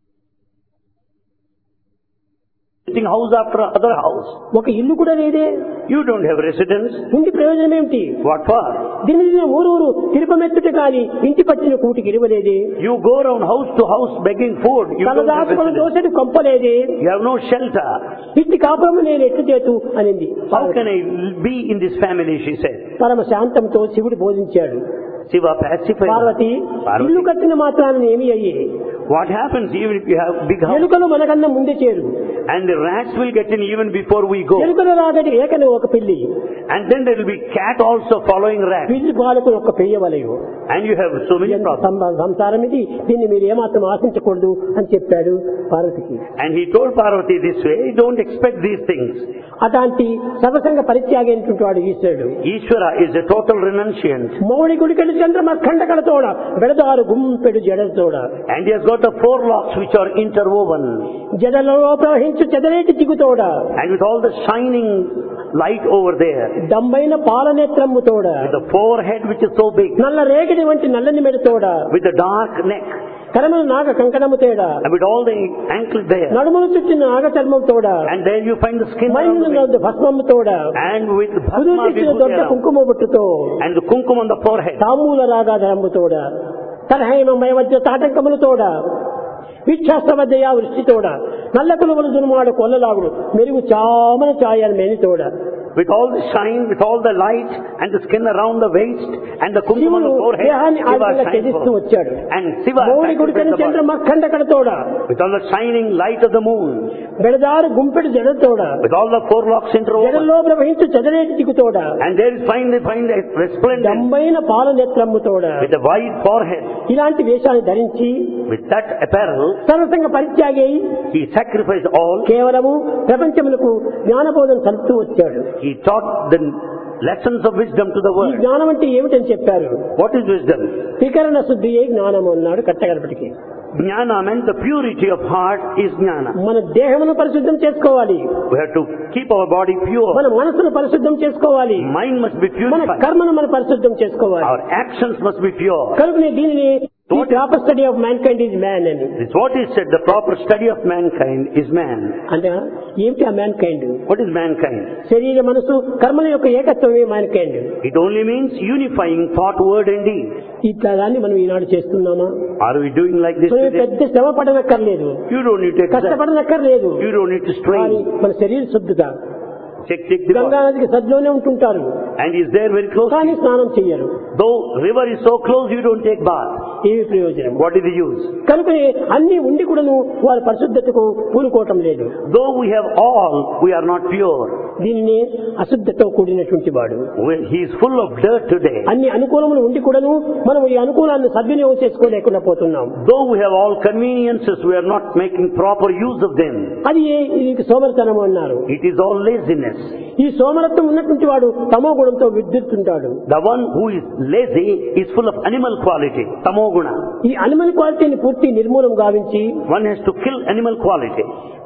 Visiting house after other house. ఒక ఇల్లు కూడా లేదే You don't have residence. ఉండి ప్రయోజనం ఏమిటి What for? దినదిన ఊరూరు తిరుపమెత్తుట గాని ఇంటి పట్టిన కూటికి ఇరవలేదే You go around house to house begging food. You don't have తలదాచుకుని residence. దోసెడు కొంపలేదే You have no shelter. ఇట్టి కాపురము నేను ఎట్లు చేతు అనింది How can I be in this family? She said. పరమ శాంతంతో శివుడు బోధించాడు Shiva pacified. పార్వతి Parvati. ఇల్లు కట్టిన మాత్రాన్ని ఏమి అయ్యి What happens even if you have big house? ఎలుకలు మనకన్నా ముందే చేరు And the rats will get in even before we go. ఎలుకలు రాగడి ఏకని ఒక పిల్లి And then there will be cat also following rat. పిల్లి పాలకు ఒక పెయ్యవలయు And you have so many ఎంత problems. సం- సంసారం ఇది దీన్ని మీరు ఏమాత్రం ఆశించకూడదు అని చెప్పాడు పార్వతికి And he told Parvati this way, don't expect these things. అట్లాంటి సర్వసంగ పరిత్యాగి అయినటువంటి వాడు ఈశ్వరుడు Ishvara is a total renunciant. మౌడి గుడికెళ్ళి చంద్రమ ఖండకలతోడ బెడదారు గుంపెడు జడలతోడ And he has got the four locks which are interwoven. జడలలో ప్రవహించు చెదరేటి దిగుతోడ And with all the shining light over there. దంబైన పాలనేత్రమ్ముతోడ With the forehead which is so big. నల్ల రేగడి వంటి నల్లని మెడతోడ With the dark neck. కరములు నాగ కంకణము తేడ And with all the ankle there. నడుములు చుట్టిన నాగ చర్మం తోడ And there you find the skin around the మైను waist. భస్మము తోడ And with the కుదురు bhasma తెచ్చిన vibhuti దొడ్డ around. కుంకుమ బొట్టుతో And the kumkum on the forehead. తామూల రాగాధరము తోడ తరహైన మధ్య తాటంకములు తోడ విచ్ఛాస్త్ర మధ్య వృష్టితోడ నల్ల కులువలు దునుమాడు కొల్లలాగుడు మెరుగు చామన ఛాయని మేనితోడ With all the shine, with all the light, and the skin around the waist, and the kumkum on శివుడు the forehead, దేహాన్ని ఆ Shiva విధంగా shines త్యజిస్తూ forth. వచ్చాడు And Shiva మౌడి గుడికని sacrificed the Chandra body. మఖండ కడతోడ With all the shining light of the moon, బెడదారు గుంపెడు జడతోడ with all the four locks interwoven, జడల్లో ప్రవహించు చెదరేటి దిగుతోడ and there is find they find a resplendent దంబైన పాలనేత్రమ్ముతోడ with a wide forehead. ఇలాంటి వేషాన్ని ధరించి With that apparel, సర్వసంగ పరిత్యాగి అయి he sacrificed all. కేవలము ప్రపంచములకు జ్ఞానబోధన కలుపుతూ వచ్చాడు He taught the lessons of wisdom to the ఈ world. జ్ఞానం అంటే ఏమిటని చెప్పారు What is wisdom? త్రికరణ శుద్ధి ఏ జ్ఞానము అన్నాడు కట్టగడపటికి Jnana meant the purity of heart is jnana. మన దేహమును పరిశుద్ధం చేసుకోవాలి We have to keep our body pure. మన మనసును పరిశుద్ధం చేసుకోవాలి Mind must be మన purified. కర్మను మనం పరిశుద్ధం చేసుకోవాలి Our actions must be pure. కనుకనే దీనిని proper study of mankind is man అని It's what is said, the proper study of mankind is man. అంటే ఏమిటి ఆ mankind What is mankind? శరీర మనసు కర్మల యొక్క ఏకత్వమే mankind It only means unifying thought, word and deed. ఇట్లా దాన్ని మనం ఈనాడు చేస్తున్నామా Are we doing like this మనం today? పెద్ద శ్రమ పడనక్కర్లేదు You don't need to exert. కష్టపడనక్కర్లేదు You don't need to కానీ strain. మన శరీర శుద్ధిగా Check, check the Ganga body. నదికి సద్లోనే ఉంటుంటారు And is there very close? కానీ స్నానం చెయ్యరు Though river is so close, you don't take bath. ఏమి ప్రయోజనం What is the use? కనుకనే అన్ని ఉండి కూడాను వారి పరిశుద్ధతకు పూనుకోవటం లేదు Though we have all, we are not pure. దీనిని అశుద్ధతో కూడినటువంటి వాడు We- He is full of dirt today. అన్ని అనుకూలములు ఉండి కూడాను మనం ఈ అనుకూలాన్ని సద్వినియోగం చేసుకోలేకుండా పోతున్నాం Though we have all conveniences, we are not making proper use of them. అది ఏ- ఇది సోమరితనం అన్నారు It is all laziness. ఈ సోమరత్వం ఉన్నటువంటి వాడు తమో గుణంతో విద్యుత్తుంటాడు The one who is lazy is full of animal quality, tamoguna. ఈ అనిమల్ క్వాలిటీని పూర్తి నిర్మూలం గావించి One has to kill animal quality.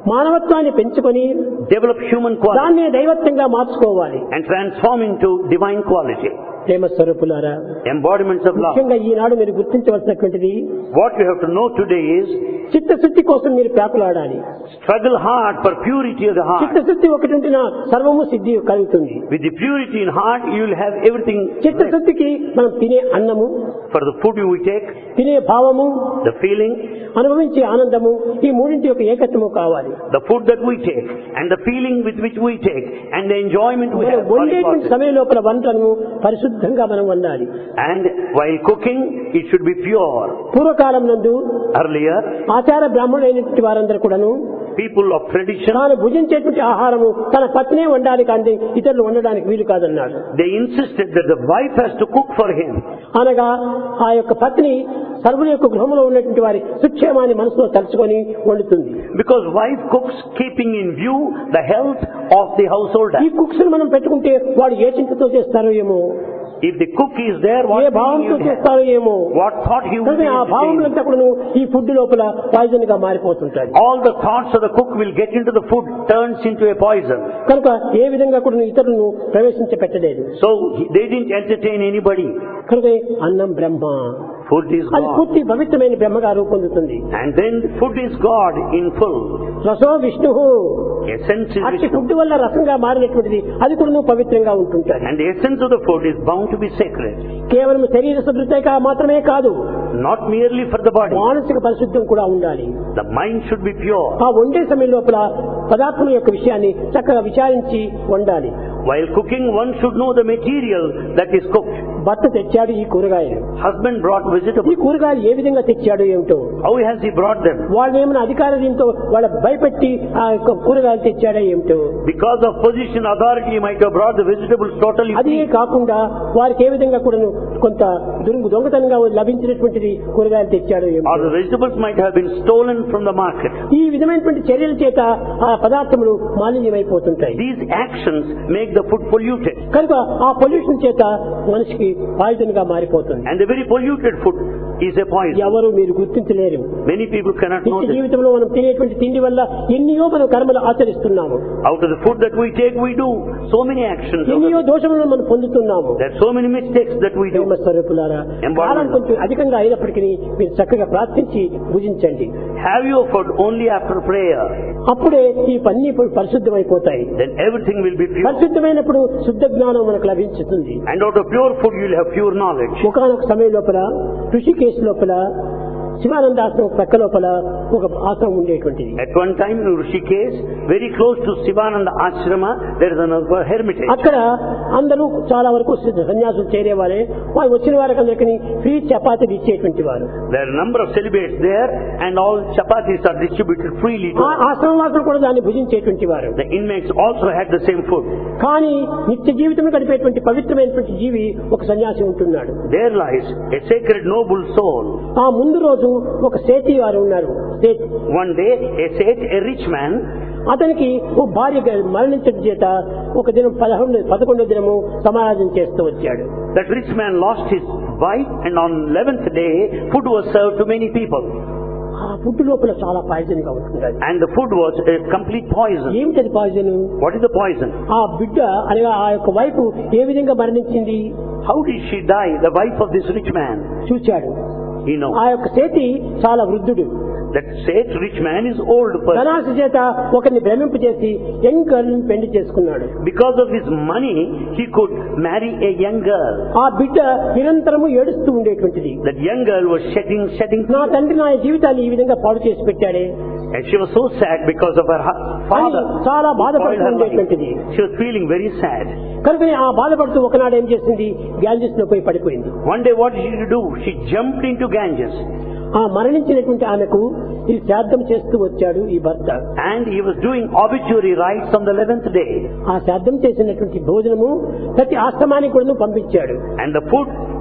మానవత్వాన్ని పెంచుకొని develop human quality, దాన్నే దైవత్వంగా మార్చుకోవాలి and transform into divine quality, ప్రేమ స్వరూపులారా embodiments of love. ముఖ్యంగా ఈనాడు మీరు గుర్తించవలసినటువంటిది What you have to know today is చిత్తశుద్ధి కోసం మీరు ప్రాకులాడాలి struggle hard for purity of the heart. చిత్తశుద్ధి ఒకటి ఉంటున్న సర్వము సిద్ధి కలుగుతుంది With the purity in heart, you will have everything right. చిత్తశుద్ధికి మనం తినే అన్నము for the food we take, తినే భావము the feeling, అనుభవించే ఆనందము ఈ మూడింటి యొక్క ఏకత్వము కావాలి the food that we take, and the feeling with which we take, and the enjoyment we మనం have. all వండేటువంటి important. సమయం లోపల వంటను పరిశుద్ధంగా మనం వండాలి And while cooking, it should be pure. పూర్వకాలం నందు Earlier, ఆచార బ్రాహ్మణులైనటువంటి వారందరూ కూడాను people of tradition, తాను భుజించేటువంటి ఆహారము తన పత్నే వండాలి కానీ ఇతరులు వండడానికి వీలు కాదన్నాడు they insisted that the wife has to cook for him. అనగా ఆ యొక్క పత్ని సర్వుల యొక్క గృహంలో ఉన్నటువంటి వారి సుక్షేమాన్ని మనసులో తలుచుకొని వండుతుంది Because wife cooks keeping in view the health of the householder. ఈ కుక్స్ మనం పెట్టుకుంటే వాడు ఏ చింతతో చేస్తారో ఏమో If the cook is there, A what feeling భావంతో you have? చేస్తారో ఏమో What thought he would కనుక be ఆ entertaining? భావములంతా కూడా ఈ ఫుడ్ లోపల పాయిజన్ గా మారిపోతుంటాయి All the thoughts of the cook will get into the food, turns into a poison. కనుక ఏ విధంగా కూడా ఇతరులను ప్రవేశించపెట్టలేదు So he- they didn't entertain anybody. కనుక అన్నం బ్రహ్మ Food is అది God. పూర్తి పవిత్రమైన బ్రహ్మగా రూపొందుతుంది And then food is God in full. రసో విష్ణు Essence is అట్టి Vishnu. ఫుడ్ వల్ల రసంగా మారినటువంటిది అది కూడా పవిత్రంగా ఉంటుంటాయి And the essence of the food is bound to be sacred. కేవలం శరీర శుభ్రత మాత్రమే కాదు Not merely for the body. మానసిక పరిశుద్ధం కూడా ఉండాలి The mind should be pure. ఆ వండే సమయం లోపల పదార్థం యొక్క విషయాన్ని చక్కగా విచారించి వండాలి While cooking, one should know the material that is cooked. భర్త తెచ్చాడు ఈ కూరగాయలు Husband brought ఈ vegetables. కూరగాయలు ఏ విధంగా తెచ్చాడు ఏమిటో How has he brought them? వాళ్ళు ఏమైనా అధికార దీంతో వాళ్ళ భయపెట్టి ఆ యొక్క కూరగాయలు తెచ్చాడా ఏమిటో Because of position, authority, he might have brought the vegetables totally అదే free. కాకుండా వారికి ఏ విధంగా కూడా కొంత దురుగు దొంగతనంగా లభించినటువంటిది కూరగాయలు తెచ్చాడో Or ఏమిటో the vegetables might have been stolen from the market. ఈ విధమైనటువంటి చర్యల చేత ఆ పదార్థములు మాలిన్యమైపోతుంటాయి These actions make the food polluted. కనుక ఆ పొల్యూషన్ చేత మనిషికి పాయిజన్ గా మారిపోతుంది And the very polluted food is a poison. ఎవరు మీరు గుర్తించలేరు Many people cannot know నిత్య this. జీవితంలో మనం తినేటువంటి తిండి వల్ల ఎన్నో మనం కర్మలు ఆచరిస్తున్నాము Out of the food that we take, we do so many actions. Out ఎన్నో of- దోషములను మనం పొందుతున్నాము There are so many mistakes that we do. ప్రేమ స్వరూపులారా Embodiment. కాలం కొంచెం అధికంగా అయినప్పటికీ మీరు చక్కగా ప్రార్థించి భుజించండి Have your food only after prayer. అప్పుడే ఈ పన్ని పరిశుద్ధమైపోతాయి Then everything will be pure. పరిశుద్ధమైనప్పుడు శుద్ధ జ్ఞానం మనకు లభించుతుంది And out of pure food, you will have pure knowledge. ఒకనొక సమయం లోపల ఋషికేశ్ లోపల శివానంద ఆశ్రమం ప్రక్క లోపల ఒక ఆశ్రమం ఉండేటువంటిది At one time in Rishikesh, very close to Sivananda Ashrama, there is another hermitage. అక్కడ అందరూ చాలా వరకు సన్యాసులు చేరేవారే వారు వచ్చిన వారికి అందరికీ ఫ్రీ చపాతీలు ఇచ్చేటువంటి వారు There are a number of celibates there, and all chapatis are distributed freely to ఆ them. ఆశ్రమం వాసులు కూడా దాన్ని భుజించేటువంటి వారు The inmates also had the same food. కానీ నిత్య జీవితం గడిపేటువంటి పవిత్రమైనటువంటి జీవి ఒక సన్యాసి ఉంటున్నాడు There lies a sacred noble soul. ఆ ముందు రోజు ఒక సేతి వారు ఉన్నారు సేతి. One day, a sage, a rich man, అతనికి ఓ భార్య గ- మరణించడం చేత ఒక దినం పదకొండు పదకొండో దినము సమారాధన చేస్తూ వచ్చాడు that rich man lost his wife, and on 11th day, food was served to many people. ఆ ఫుడ్ లోపల చాలా పాయిజన్ గా ఉంటుంది అది. And the food was a complete poison. ఏమిటది poison What is the poison? ఆ బిడ్డ అనగా ఆ యొక్క వైపు ఏ విధంగా మరణించింది How did she die, the wife of this rich man? చూచాడు He knows. ఆ యొక్క చేతి చాలా వృద్ధుడు That sage rich man is old person. ధనాశ చేత ఒకరిని భ్రమింపు చేసి యంగ్ గర్ల్ పెళ్లి చేసుకున్నాడు Because of his money, he could marry a young girl. ఆ బిడ్డ నిరంతరము ఏడుస్తూ ఉండేటువంటిది That young girl was shedding, shedding నా తండ్రి నా జీవితాన్ని ఈ విధంగా పాడు చేసి పెట్టాడే And she was so sad because of her hu- father. అని చాలా spoiled బాధపడుతూ her life. ఉండేటువంటిది She was feeling very sad. కనుకనే ఆ బాధపడుతూ ఒకనాడు ఏం చేసింది గ్యాంజెస్ లో పోయి పడిపోయింది One day what did she do? She jumped into Ganges. ఆ మరణించినటువంటి ఆమెకు ఇది శ్రాద్ధం చేస్తూ వచ్చాడు ఈ భర్త And he was doing obituary rites on the 11th day. ఆ శ్రాద్ధం చేసినటువంటి భోజనము ప్రతి ఆశ్రమానికి కూడా పంపించాడు And the food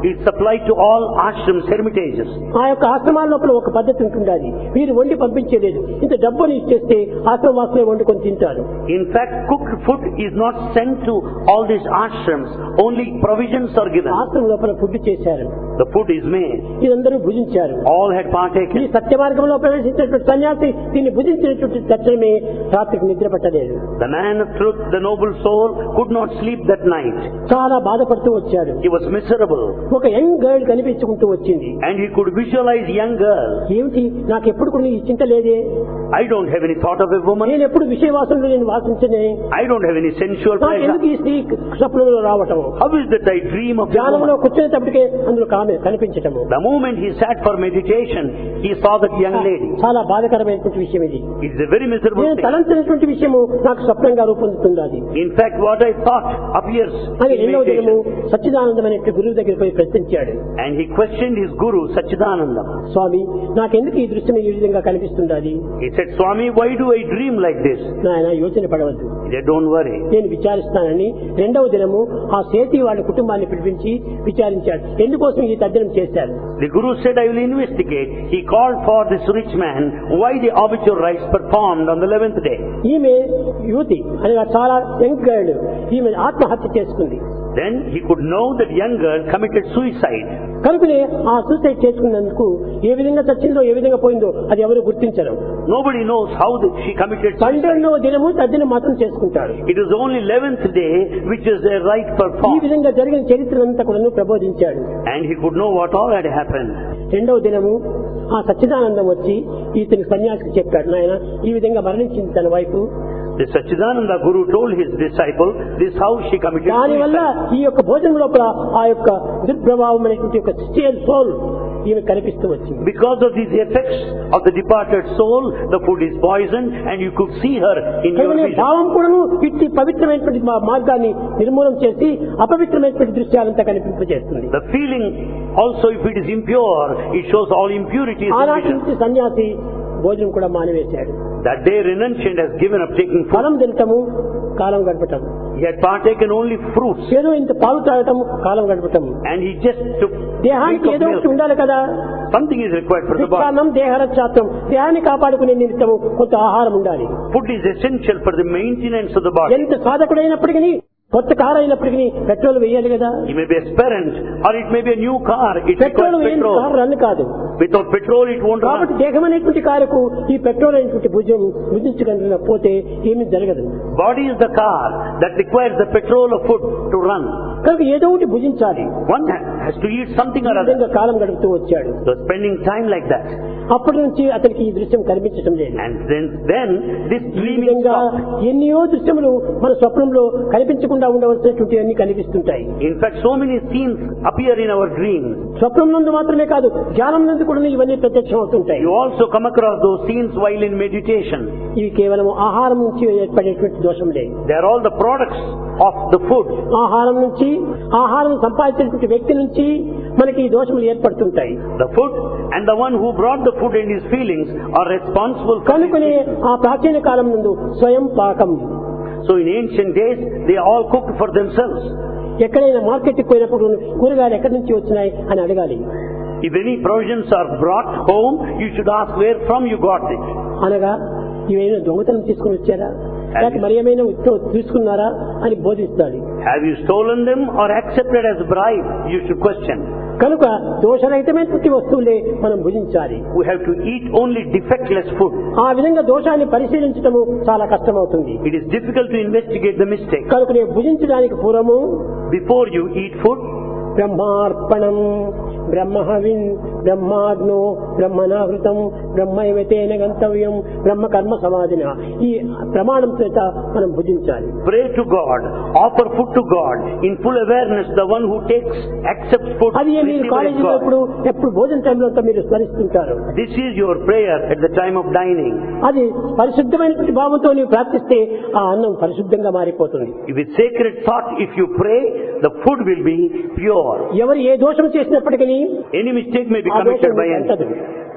is supplied to all ashrams, hermitages. ఆ యొక్క ఆశ్రమాల లోపల ఒక పద్ధతి ఉంటుండాలి వీరు వండి పంపించలేదు ఇంత డబ్బుని ఇచ్చేస్తే ఆశ్రమ వాసులే వండుకొని తింటారు In fact, cooked food is not sent to all these ashrams. Only provisions are given. ఆశ్రమం లోపల ఫుడ్ చేశారు The food is made. ఇదందరూ భుజించారు All had ఈ partaken. సత్య మార్గంలో ప్రవేశించినటువంటి సన్యాసి దీన్ని భుజించినటువంటి తక్షణమే రాత్రికి నిద్ర పట్టలేదు The man of truth, the noble soul, could not sleep that night. చాలా బాధపడుతూ వచ్చాడు He was miserable. ఒక యంగ్ గర్ల్ కనిపించుకుంటూ వచ్చింది And he could visualize young girl. ఏమిటి నాకు ఎప్పుడు కూడా ఈ చింత లేదే I don't have any thought of a woman. నేను ఎప్పుడు విషయవాసనలో నేను వాసించనే I don't have any sensual నాకు ఎందుకు pleasure. ఈ స్త్రీ స్వప్నంలో రావటం How is that I dream of a ధ్యానంలో woman? కూర్చునేటప్పటికే అందులో కామె కనిపించటము The moment he sat for meditation, he saw that young lady. చాలా బాధకరమైనటువంటి విషయం ఇది It's a very miserable నేను thing. తలంచినటువంటి విషయము నాకు స్వప్నంగా రూపొందుతుంది అది In fact, what I thought appears అని in రెండవ దినము meditation. సచ్చిదానందమైనటువంటి గురువు దగ్గరికి పోయి ప్రశ్నించాడు And he questioned his guru, Sachidananda. స్వామి నాకెందుకు ఈ దృశ్యం ఈ విధంగా కనిపిస్తుండాలి He said, Swami, why do I dream like this? నాయన యోచన పడవద్దు He said, don't worry. నేను విచారిస్తానని రెండవ దినము ఆ సేతి వాళ్ళ కుటుంబాన్ని పిలిపించి విచారించాడు ఎందుకోసం ఈ తద్దినం చేశారు The guru said, I will investigate. He called for this rich man why the obituary rites performed on the 11th day. ఈమె యువతి అనగా చాలా యంగ్ గర్ల్ ఈమె ఆత్మహత్య చేసుకుంది Then he could know that young girl committed suicide. కనుకనే ఆ suicide చేసుకున్నందుకు ఏ విధంగా చచ్చిందో ఏ విధంగా పోయిందో అది ఎవరు గుర్తించరు Nobody knows how the, she committed suicide. పన్నెండవ దినము తద్దిన మాత్రం చేసుకుంటాడు It was only 11th day which is a rite ఈ performed. విధంగా జరిగిన చరిత్రనంతా కూడా ప్రబోధించాడు And he could know what all had happened. రెండవ దినము ఆ సచ్చిదానందం వచ్చి ఇతని సన్యాసికి చెప్పాడు నాయన ఈ విధంగా మరణించింది తన వైపు The Sachidananda Guru told his disciple, this is how she committed దానివల్ల suicide. ఈ యొక్క భోజనం లోపల ఆ యొక్క దుర్ప్రభావం అనేటువంటి యొక్క స్టేల్ సోల్ ఈమె కనిపిస్తూ వచ్చింది Because of these effects of the departed soul, the food is poisoned and you could see her in your కనుకనే vision. భావం కూడాను ఇట్టి పవిత్రమైనటువంటి మా- మార్గాన్ని నిర్మూలన చేసి అపవిత్రమైనటువంటి దృశ్యాలంతా కనిపింపజేస్తుంది The feeling also if it is impure, it shows all impurities in ఆనాటి vision. నుంచి సన్యాసి భోజనం కూడా మానివేశాడు That day renunciant has given up taking food. ఫలం తినటము కాలం గడపటం He had partaken only fruits ఏదో ఇంత పాలు తాగటం కాలం గడపటం and he just took దేహానికి drink ఏదో of ఒకటి milk. ఉండాలి కదా Something is required for the body. భిక్షాన్నం దేహరక్షాత్రం దేహాన్ని కాపాడుకునే నిమిత్తము కొంత ఆహారం ఉండాలి Food is essential for the maintenance of the body. ఎంత సాధకుడైనప్పటికీ కొత్త కారు అయినప్పటికీ పెట్రోల్ వేయాలి కదా It may be aspirant or it may be a new car. It పెట్రోల్ requires వేయని కారు petrol. రన్ కాదు Without petrol it won't కాబట్టి run. దేహం అనేటువంటి కారుకు ఈ పెట్రోల్ అనేటువంటి భుజం భుజించగలిగినపోతే ఏమీ జరగదు Body is the car that requires the petrol of food to run. కనుక ఏదో ఒకటి భుజించాలి One ha- has to eat something ఈ or other. విధంగా కాలం గడుపుతూ వచ్చాడు So spending time like that. అప్పటి నుంచి అతనికి ఈ దృశ్యం కనిపించడం లేదు And then, then this ఈ dreaming విధంగా stopped. ఎన్నో దృశ్యములు మన స్వప్నంలో కనిపించకుండా ఉండవలసినటువంటి అన్ని కనిపిస్తుంటాయి In fact, so many scenes appear in our dreams. స్వప్నం నందు మాత్రమే కాదు జ్ఞానం నందు కూడా ఇవన్నీ ప్రత్యక్షం అవుతుంటాయి You also come across those scenes while in meditation. ఇవి కేవలం ఆహారం నుంచి ఏర్పడేటువంటి దోషములే They are all the products of the food. ఆహారం నుంచి ఆహారం సంపాదించినటువంటి వ్యక్తి నుంచి మనకి ఈ దోషములు ఏర్పడుతుంటాయి The food and the one who brought the food and his feelings are responsible for these కనుకనే things. ఆ ప్రాచీన కాలం నందు స్వయం పాకం So in ancient days, they all cooked for themselves. ఎక్కడైనా మార్కెట్కి పోయినప్పుడు కూరగాయలు ఎక్కడి నుంచి వచ్చినాయి అని అడగాలి If any provisions are brought home, you should ask where from you got it. అనగా ఇవేమైనా దొంగతనం తీసుకుని వచ్చారా లేక మరి ఏమైనా ఉత్తరం తీసుకున్నారా అని బోధిస్తాడు Have you stolen them or accepted as bribe? You should question. కనుక దోషరహితమైనటువంటి వస్తువులే మనం భుజించాలి We have to eat only defectless food. ఆ విధంగా దోషాన్ని పరిశీలించడము చాలా కష్టమవుతుంది It is difficult to investigate the mistake. కనుక నేను భుజించడానికి పూర్వము Before you eat food, బ్రహ్మార్పణం బ్రహ్మహవిన్ బ్రహ్మాగ్నో బ్రహ్మనాహృతం బ్రహ్మైవతేన గంతవ్యం బ్రహ్మ కర్మ సమాధిన ఈ ప్రమాణం చేత మనం భుజించాలి pray to God, offer food to God in full awareness. The one who takes, accepts food, అది మీరు receiver is కాలేజీలో God. ఎప్పుడు ఎప్పుడు భోజన టైంలో అంతా మీరు స్మరిస్తుంటారు This is your prayer at the time of dining. అది పరిశుద్ధమైనటువంటి భావంతో నీవు ప్రార్థిస్తే ఆ అన్నం పరిశుద్ధంగా మారిపోతుంది If with sacred thought, if you pray, the food will be pure. ఎవరు ఏ దోషం చేసినప్పటికీ Any mistake may be ఆ committed దోషం by నీకు any. అంటదు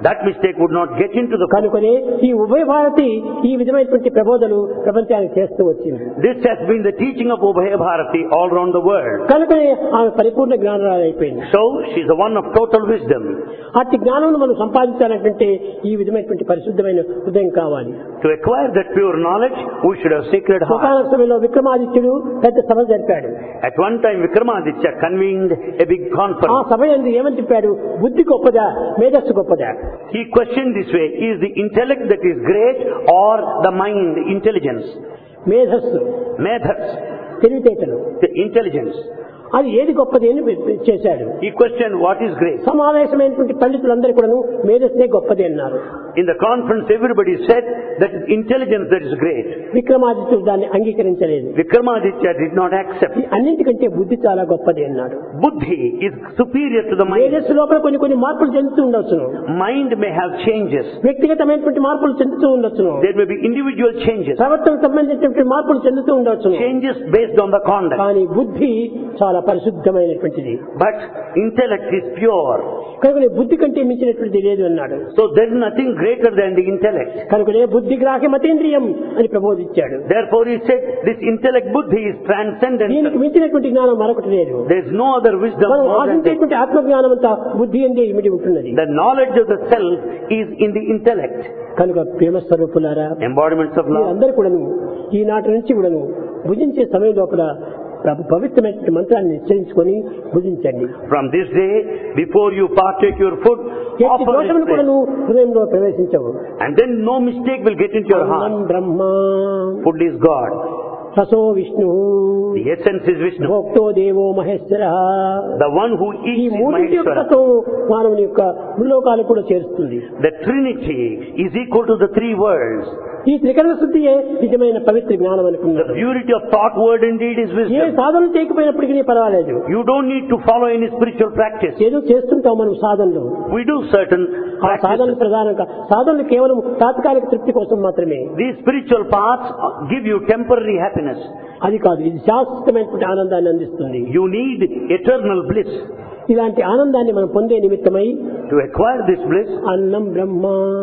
that mistake would not get into the కనుకొని ఈ ఉభయ భారతి ఈ విధమైనటువంటి ప్రబోధలు ప్రపంచానికి చేస్తూ వచ్చింది This has been the teaching of Ubhaya Bharati all around the world. కనుకనే ఆమె పరిపూర్ణ జ్ఞానాలు అయిపోయింది So she's the one of total wisdom. అట్టి జ్ఞానం మనం సంపాదించాలంటే ఈ విధమైనటువంటి పరిశుద్ధమైన హృదయం కావాలి To acquire that pure knowledge, we should have sacred heart. ఒకనొక సమయంలో విక్రమాదిత్యుడు పెద్ద సభ జరిపాడు At one time, Vikramaditya convened a big ఆ conference. సభ ఎందు ఏమని చెప్పాడు బుద్ధి గొప్పదా మేధస్సు గొప్పదా He questioned this way, is the intellect that is great or the mind, intelligence? మేధస్సు Methods, తెలివితేటలు the intelligence. అది ఏది గొప్పది అని చేశాడు He questioned what is great. సమావేశమైనటువంటి పండితులందరూ కూడాను మేధస్సే గొప్పది అన్నారు In the conference, everybody said that it's intelligence that is great. విక్రమాదిత్యుడు దాన్ని అంగీకరించలేదు Vikramaditya did not accept. ఈ అన్నింటికంటే బుద్ధి చాలా గొప్పది అన్నాడు Buddhi is superior to the mind. మేధస్సు లోపల కొన్ని కొన్ని మార్పులు చెందుతూ ఉండొచ్చును Mind may have changes. వ్యక్తిగతమైనటువంటి మార్పులు చెందుతూ ఉండొచ్చును There may be individual changes. ప్రవర్తనకు సంబంధించినటువంటి మార్పులు చెందుతూ ఉండొచ్చును Changes based on the conduct. కానీ బుద్ధి చాలా పరిశుద్ధమైనటువంటిది But intellect is pure. కనుక బుద్ధి కంటే మించినటువంటిది లేదు అన్నాడు So there is nothing greater than the intellect. కనుకనే బుద్ధి గ్రాహ్య మతేంద్రియం అని ప్రబోధించాడు Therefore he said this intellect buddhi is దీనికి transcendental. మించినటువంటి జ్ఞానం మరొకటి లేదు There is no other wisdom మనం more than this. ఆశించేటువంటి ఆత్మజ్ఞానం అంతా బుద్ధి అందే ఇమిడి ఉంటున్నది The knowledge of the self is in the intellect. కనుక ప్రేమ స్వరూపులారా Embodiments of love. మీరందరూ కూడాను ఈనాటి నుంచి కూడాను భుజించే సమయం లోపల ప్రభు- పవిత్రమైనటువంటి మంత్రాన్ని నిశ్చయించుకొని భుజించండి From this day, before you partake your food, ఎట్టి offer this దోషములు prayer. కూడాను హృదయంలో ప్రవేశించవు And then no mistake will get into your అన్నం heart. Brahma Food is God. రసో Vishnu The essence is Vishnu. భోక్తో దేవో మహేశ్వర The one who ఈ eats is మూడింటి యొక్క Maheshwara. తత్వం మానవుని యొక్క ముల్లోకాలు కూడా చేరుస్తుంది The Trinity is equal to the three worlds. ఈ త్రికరణ శుద్ధియే నిజమైన పవిత్ర జ్ఞానం The అనుకున్నాడు purity of thought, word and deed is A wisdom. సాధనలు చేయకపోయినప్పటికీ పర్వాలేదు You don't need to follow any spiritual practice. ఏదో చేస్తుంటాం మనం సాధనలు We do certain ఆ సాధనలు practices. ప్రధానంగా సాధనలు కేవలం తాత్కాలిక తృప్తి కోసం మాత్రమే These spiritual paths give you temporary happiness. అది కాదు ఇది శాశ్వతమైనటువంటి ఆనందాన్ని అందిస్తుంది You need eternal bliss. ఇలాంటి ఆనందాన్ని మనం పొందే నిమిత్తమై To acquire this bliss, అన్నం బ్రహ్మ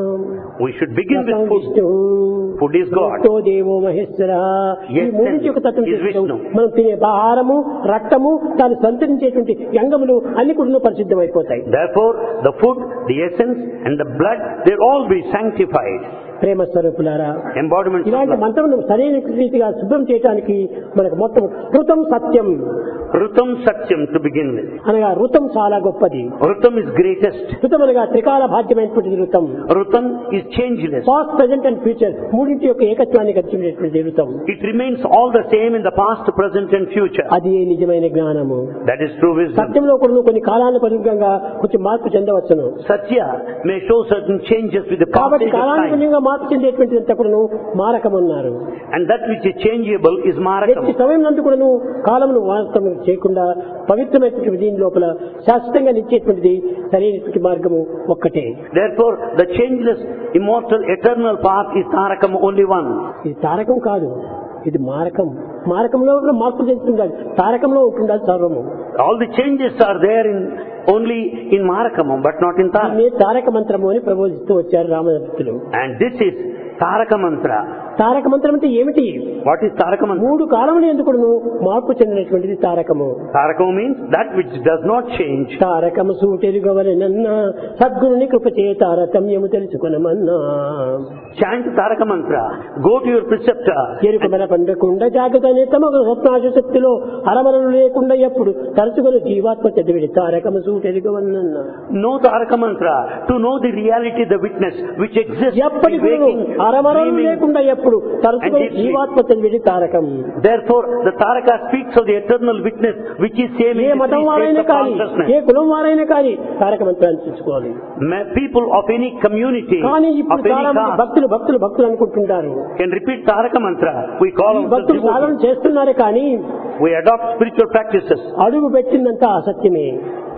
we should begin రసం with food. Vishnu Food is God. భక్తో దేవో మహేశ్వర ఈ Yes, మూడింటి యొక్క తత్వం is తెలుసుకో. Vishnu. మనం తినే ఆహారము రక్తము దాన్ని సంతరించేటువంటి అంగములు అన్ని కూడా పరిశుద్ధమైపోతాయి Therefore, the food, the essence and the blood, they'll all be sanctified. ప్రేమ స్వరూపులారా Embodiments of ఇలాంటి love. మంత్రమును సరైన రీతిగా శుభ్రం చేయడానికి మనకు మొత్తం ఋతం సత్యం Rutam Satyam to begin with. అనగా ఋతం చాలా గొప్పది Rutam is greatest. ఋతం అనగా త్రికాల బాధ్యమైనటువంటిది ఋతం Rutam is changeless. Past present and future మూడింటి యొక్క ఏకత్వాన్ని గడిచినటువంటి ఋతం It remains all the same in the past, present and future. అది నిజమైన జ్ఞానము That is true wisdom. సత్యంలో కూడా కొన్ని కాలానుపరంగా కొంచెం మార్పు చెందవచ్చును Satya may show certain changes with the కాబట్టి passage of time. కాలానుగుణంగా మార్పు చెందేటువంటి అంతా కూడాను మారకమన్నారు And that which is changeable is వ్యక్తి Marakam. సమయం నందు కూడాను కాలమును వాస్తవం చేయకుండా పవిత్రమైనటువంటి దీని లోపల శాశ్వతంగా నిచ్చేటువంటిది సరైనటువంటి మార్గము ఒక్కటే Therefore, the changeless, immortal, eternal path is Tarakam only one. ఇది తారకం కాదు ఇది మారకం మారకంలో కూడా మార్పు చెందుతుండాలి తారకంలో ఉంటుండాలి సర్వము All the changes are there in only in Marakamam, but not in Tarak. దీన్ని తారక మంత్రము అని ప్రబోధిస్తూ వచ్చారు రామదత్తులు And this is Taraka Mantra. తారక మంత్రం అంటే ఏమిటి What is Taraka Mantra? మూడు కాలములు ఎందుకును మార్పు చెందినటువంటిది తారకము Tarakam means that which does not change. తారకము సూటెరుగవలెనన్నా సద్గురుని కృప చే తారతమ్యము తెలుసుకొనమన్నా Chant Taraka Mantra. Go to your preceptor. ఎరుక మన పండకుండా జాగ్రత్తనే తమ స్వప్నాశ శక్తిలో అరమరలు లేకుండా ఎప్పుడు తరచుకొని జీవాత్మ చదివిడి తారకము సూటెరుగవలనన్నా Know Taraka Mantra to know the reality, the witness which exists in ఎప్పటికీ waking, అరమరలు dreaming. లేకుండా ఎప్పుడు తరచుకొని And deep జీవాత్మ చదివిడి Tarakam Therefore, the Taraka speaks of the eternal witness which is same A in the మతం three వారైనా states of కానీ consciousness. ఏ కులం వారైనా కానీ తారక మంత్రాన్ని తెచ్చుకోవాలి Ma- People of any community, కానీ of ఇప్పుడు any చాలా మంది caste, భక్తులు భక్తులు భక్తులు అనుకుంటుంటారు can repeat Taraka Mantra. We call ఈ them భక్తులు సాధన చేస్తున్నారు కానీ We adopt spiritual practices. అడుగు పెట్టిందంతా అసత్యమే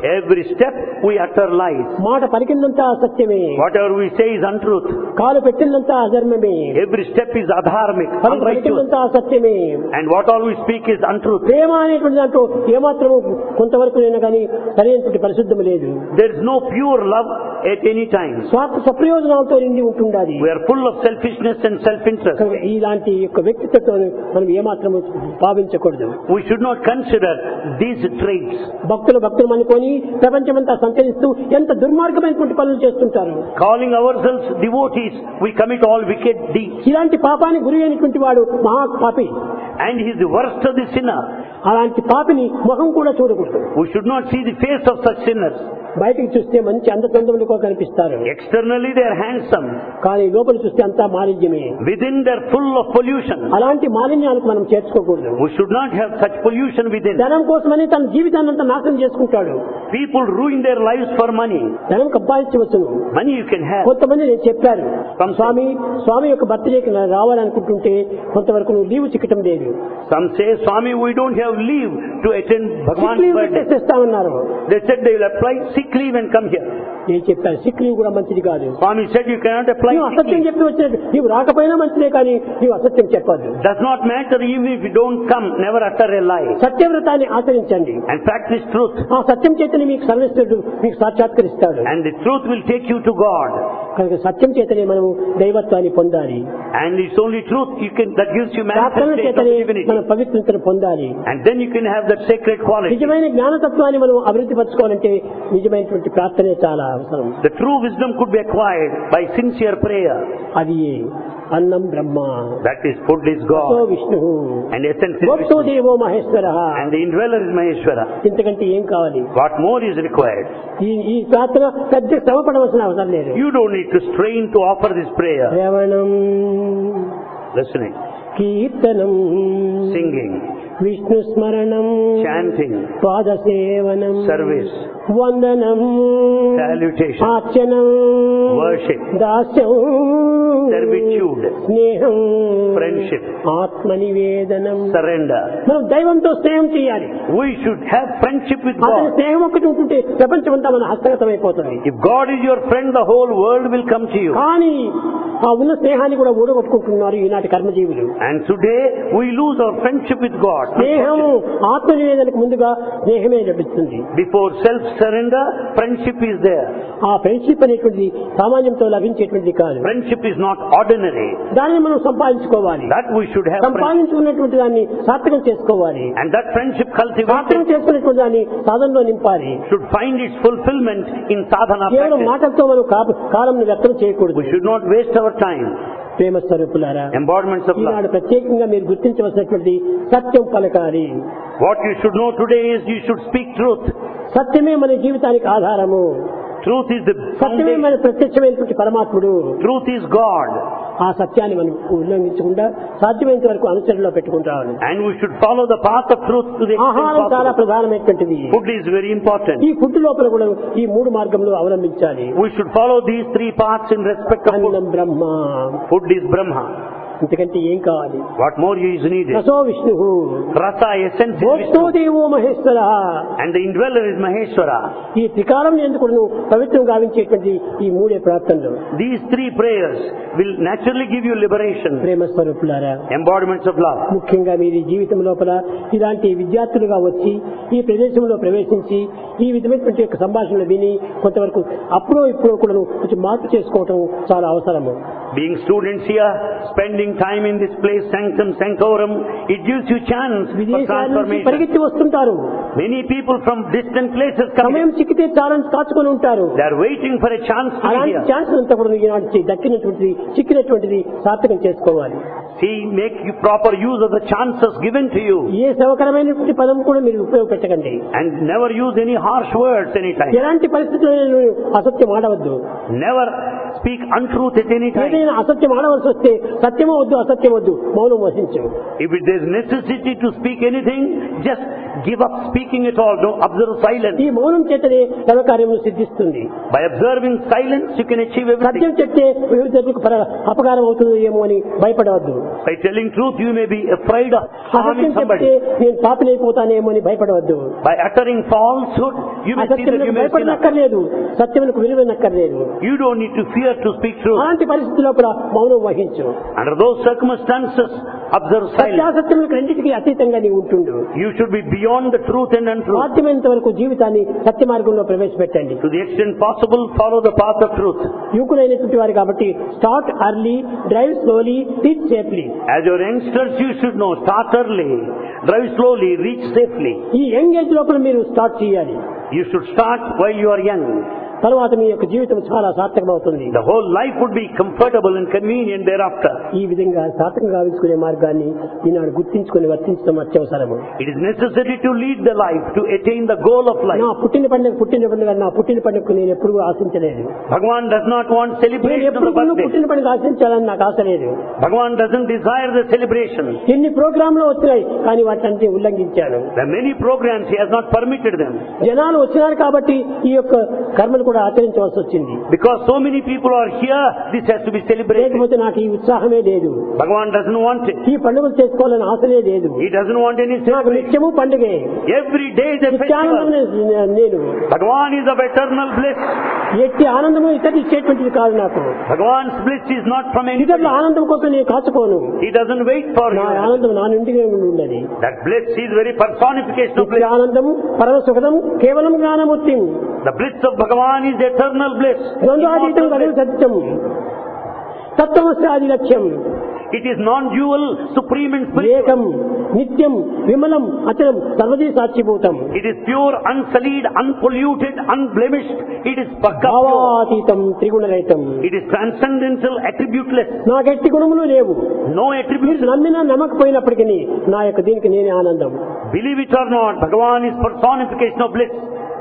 Every step we utter lies. మాట పలికిందంతా అసత్యమే Whatever we say is untruth. కాలు పెట్టిందంతా అధర్మమే Every step is adharmic, పలుకు unrighteous. పలికిందంతా అసత్యమే And what all we speak is untruth. ప్రేమ అనేటువంటి దాంట్లో ఏమాత్రము కొంతవరకు నేను కానీ సరైనటువంటి పరిశుద్ధం లేదు There is no pure love at any time. స్వార్థ సప్రయోజనాలతో నిండి ఉంటుండాలి We are full of selfishness and self-interest. కనుక ఇలాంటి యొక్క వ్యక్తిత్వం మనం ఏమాత్రము భావించకూడదు We should not consider these traits. భక్తులు భక్తులు అనుకొని ప్రపంచమంతా సంచరిస్తూ ఎంత దుర్మార్గమైనటువంటి పనులు చేస్తుంటారు Calling ourselves devotees, we commit all wicked deeds. ఇలాంటి పాపానికి గురి అయినటువంటి వాడు మహా పాపి And he is the worst of the sinner. అలాంటి పాపిని ముఖం కూడా చూడకూడదు We should not see the face of such sinners. బయటికి చూస్తే మంచి అందచందములకో కనిపిస్తారు Externally they are handsome. కానీ లోపల చూస్తే అంతా మాలిన్యమే Within they are full of pollution. అలాంటి మాలిన్యాలకు మనం చేర్చుకోకూడదు We should not have such pollution within. ధనం కోసమని తన జీవితాన్ని అంతా నాశనం చేసుకుంటాడు People ruin their lives for money. ధనం సంపాదించవచ్చును Money you can have. కొంతమంది నేను చెప్పారు స్వామి స్వామి యొక్క బర్త్డేకి నేను రావాలనుకుంటుంటే కొంతవరకు నువ్వు లీవ్ చిక్కటం లేదు Some say, Swami, we don't have leave to attend sick Bhagwan's leave birthday. పెట్టేసేస్తామన్నారు They said they will apply sick leave and come here. నేను చెప్పాను సిక్ లీవ్ కూడా మంచిది కాదు Swami said you cannot apply నీవు sick అసత్యం leave. చెప్పి వచ్చినట్టు నీవు రాకపోయినా మంచిదే కానీ నీవు అసత్యం చెప్పద్దు Does not matter even if you don't come, never utter a lie. సత్యవ్రతాన్ని ఆచరించండి And practice truth. ఆ సత్యం చేతనే మీకు సర్వేశ్వరుడు మీకు సాక్షాత్కరిస్తాడు And the truth will take you to God. కనుక సత్యం చేతనే మనము దైవత్వాన్ని పొందాలి And it's only truth you can that gives you ప్రార్థన manifestation of చేతనే divinity. మనం పవిత్రతను పొందాలి And then you can have that sacred quality. నిజమైన జ్ఞానతత్వాన్ని మనం అభివృద్ధి పరచుకోవాలంటే నిజమైనటువంటి ప్రార్థనే చాలా అవసరం The true wisdom could be acquired by sincere prayer. అది అన్నం Brahma That is, food is so God. Vishnu And essence is గోప్తో Vishnu. దేవో Maheshwara And the indweller is Maheshwara. ఇంతకంటే ఏం కావాలి What more is required? ఈ ఈ ప్రార్థన పెద్ద శ్రమ పడవలసిన అవసరం లేదు You don't need to strain to offer this prayer. శ్రవణం Listening, కీర్తనం singing, విష్ణు స్మరణం chanting, పాదసేవనం service, వందనం salutation, ఆర్చనం worship, దాస్యం servitude, స్నేహం friendship, ఆత్మనివేదనం surrender. మనం దైవంతో స్నేహం చేయాలి We should have friendship with అతని God. స్నేహం ఒక్కటి ఉంటుంటే ప్రపంచం అంతా మన హస్తగతమైపోతుంది If God is your friend, the whole world will come to you. కానీ ఆ ఉన్న స్నేహాన్ని కూడా ఊడగొట్టుకుంటున్నారు ఈనాటి కర్మజీవులు And today we lose our friendship with God. స్నేహం ఆత్మనివేదనకు ముందుగా స్నేహమే లభిస్తుంది Before self-surrender, friendship is there. ఆ ఫ్రెండ్షిప్ అనేటువంటిది సామాన్యంతో లభించేటువంటిది కాదు Friendship is not ordinary. దానిని మనం సంపాదించుకోవాలి That we should have friendship. సంపాదించుకున్నటువంటి దాన్ని సార్థకం చేసుకోవాలి And that friendship సార్థకం cultivated చేసుకున్నటువంటి దాన్ని సాధనలో నింపాలి should find its fulfillment in sadhana కేవలం practice. మాటలతో మనం కా- కాలంను వ్యక్తం చేయకూడదు We should not waste our time. ప్రేమ స్వరూపులారా Embodiments of love. ఈనాడు ప్రత్యేకంగా మీరు గుర్తించవలసినటువంటి సత్యం పలకాలి What you should know today is you should speak truth. సత్యమే మన జీవితానికి ఆధారము Truth is the సత్యమే foundation. మన ప్రత్యక్షమైనటువంటి పరమాత్ముడు Truth is God. ఆ సత్యాన్ని మనం ఉల్లంఘించకుండా సాధ్యమైనంత వరకు అనుసరణలో పెట్టుకుంటామని And we should follow the path of truth to the extent ఆహారం చాలా possible. ప్రధానమైనటువంటిది Food is very important. ఈ ఫుడ్ లోపల కూడా ఈ మూడు మార్గంలో అవలంబించాలి We should follow these three paths in respect of food. అన్నం బ్రహ్మ Food is Brahma. ఇంతకంటే ఏం కావాలి What more is needed? రసో Vishnu Rasa, essence is భోక్తో Vishnu. దేవో Maheshwara And the indweller is Maheshwara. ఈ త్రికాలం ఎందుకు పవిత్రం గావించేటువంటి ఈ మూడే ప్రార్థనలు These three prayers will naturally give you liberation. ప్రేమ స్వరూపులారా Embodiments of love. ముఖ్యంగా మీరు ఈ జీవితం లోపల ఇలాంటి విద్యార్థులుగా వచ్చి ఈ ప్రదేశంలో ప్రవేశించి ఈ విధమైనటువంటి యొక్క సంభాషణలు విని కొంతవరకు అప్పుడో ఇప్పుడో కూడా కొంచెం మార్పు చేసుకోవటం చాలా అవసరము Being students here, spending time in this place, sanctum sanctorum, it gives you chance for విదేశాల నుంచి transformation. పరిగెత్తి వస్తుంటారు Many people from distant places come సమయం here. చిక్కితే చాలని కాచుకొని ఉంటారు They are waiting for a chance to be అలాంటి here. Chance అంతా కూడా ఈనాడు చి- దక్కినటువంటిది చిక్కినటువంటిది సార్థకం చేసుకోవాలి See, make you proper use of the chances given to you. ఏ సౌకర్యమైనటువంటి పదం కూడా మీరు ఉపయోగపెట్టకండి And never use any harsh words anytime. ఎలాంటి పరిస్థితుల్లో అసత్యం ఆడవద్దు Never speak untruth at any time. ఏదైనా అసత్యం ఆడవలసి వస్తే సత్యమో వద్దు అసత్యం వద్దు మౌనం వహించు If it- there is necessity to speak anything, just give up speaking at all. Don't observe silence. ఈ మౌనం చేతనే సర్వకార్యము సిద్ధిస్తుంది By observing silence, you can achieve everything. సత్యం చెప్తే వివిధకు అపకారం అవుతుందో ఏమో అని భయపడవద్దు By telling truth, you may be afraid of అసత్యం harming చెప్తే somebody. నేను పాపనైపోతానేమో అని భయపడవద్దు By uttering falsehood, you may see that you అసత్యములకు may sin. భయపడనక్కర్లేదు సత్యములకు విలువనక్కర్లేదు You don't need to fear to speak truth. అలాంటి పరిస్థితి లోపల మౌనం వహించు Under those circumstances, observe silence. సత్యాసత్యములకు రెండింటికి అతీతంగా నీవు ఉంటుండు You should be beyond the truth and untruth. సాధ్యమైనంత వరకు జీవితాన్ని సత్య మార్గంలో ప్రవేశపెట్టండి To the extent possible, follow the path of truth. యువకులైనటువంటి వారు కాబట్టి start early drive slowly teach safely As your youngsters, you should know, start early, drive slowly, reach safely. ఈ young age లోపల మీరు స్టార్ట్ చేయాలి You should start while you are young. తర్వాత మీ యొక్క జీవితం చాలా సార్థకమవుతుంది The whole life would be comfortable and convenient thereafter. ఈ విధంగా సార్థకం గావించుకునే మార్గాన్ని ఈనాడు గుర్తించుకుని వర్తించడం అత్యవసరము It is necessary to lead the life, to attain the goal of life. నా పుట్టిన పండుగ పుట్టిన పండుగ నా పుట్టిన పండుగకు నేను ఎప్పుడు ఆశించలేదు Bhagavan does not want నేను celebration of ఎప్పుడు the birthday. పుట్టిన పండుగ ఆశించాలని నాకు ఆశ లేదు Bhagavan doesn't desire the celebration. ఎన్ని ప్రోగ్రాంలు వచ్చినాయి కానీ వాటిని ఉల్లంఘించాను There are many programs, he has not permitted them. జనాలు వచ్చినారు కాబట్టి ఈ యొక్క కర్మను కూడా ఆచరించవలసి వచ్చింది Because so many people are here, this has to be celebrated. లేకపోతే నాకు ఈ ఉత్సాహమే లేదు Bhagavan doesn't want it. ఈ పండుగలు చేసుకోవాలని ఆశనే లేదు He doesn't want any నాకు celebration. నిత్యము పండుగే Every day is a Nityanandam festival. నేను Bhagavan is of eternal bliss. ఎట్టి ఆనందము ఇతరులు ఇచ్చేటువంటిది కాదు నాకు Bhagavan's bliss is not from ఇతరుల anybody. ఆనందం కోసం నేను కాచుకోను He doesn't wait for నా you. ఆనందం నా నుండిగా ఉన్నది That bliss is very personification of నిత్య bliss. ఆనందం పరమ సుఖదం కేవలం Gnanamurthy The bliss of Bhagavan is eternal bliss. ద్వంద్వాతీతం Immortal కలుగు bliss. సత్యం తత్వమస్య ఆది లక్ష్యం It is non-dual, supreme and spiritual. ఏకం నిత్యం విమలం అచలం సర్వదీ సాక్షిభూతం It is pure, unsullied, unpolluted, unblemished. It is Bhagavan. భావాతీతం త్రిగుణరహితం It is transcendental, attributeless. నాకెట్టి గుణములు లేవు No attributes. మీరు నమ్మినా నమ్మకపోయినప్పటికీ నా యొక్క దీనికి నేనే ఆనందం Believe it or not, Bhagavan is personification of bliss.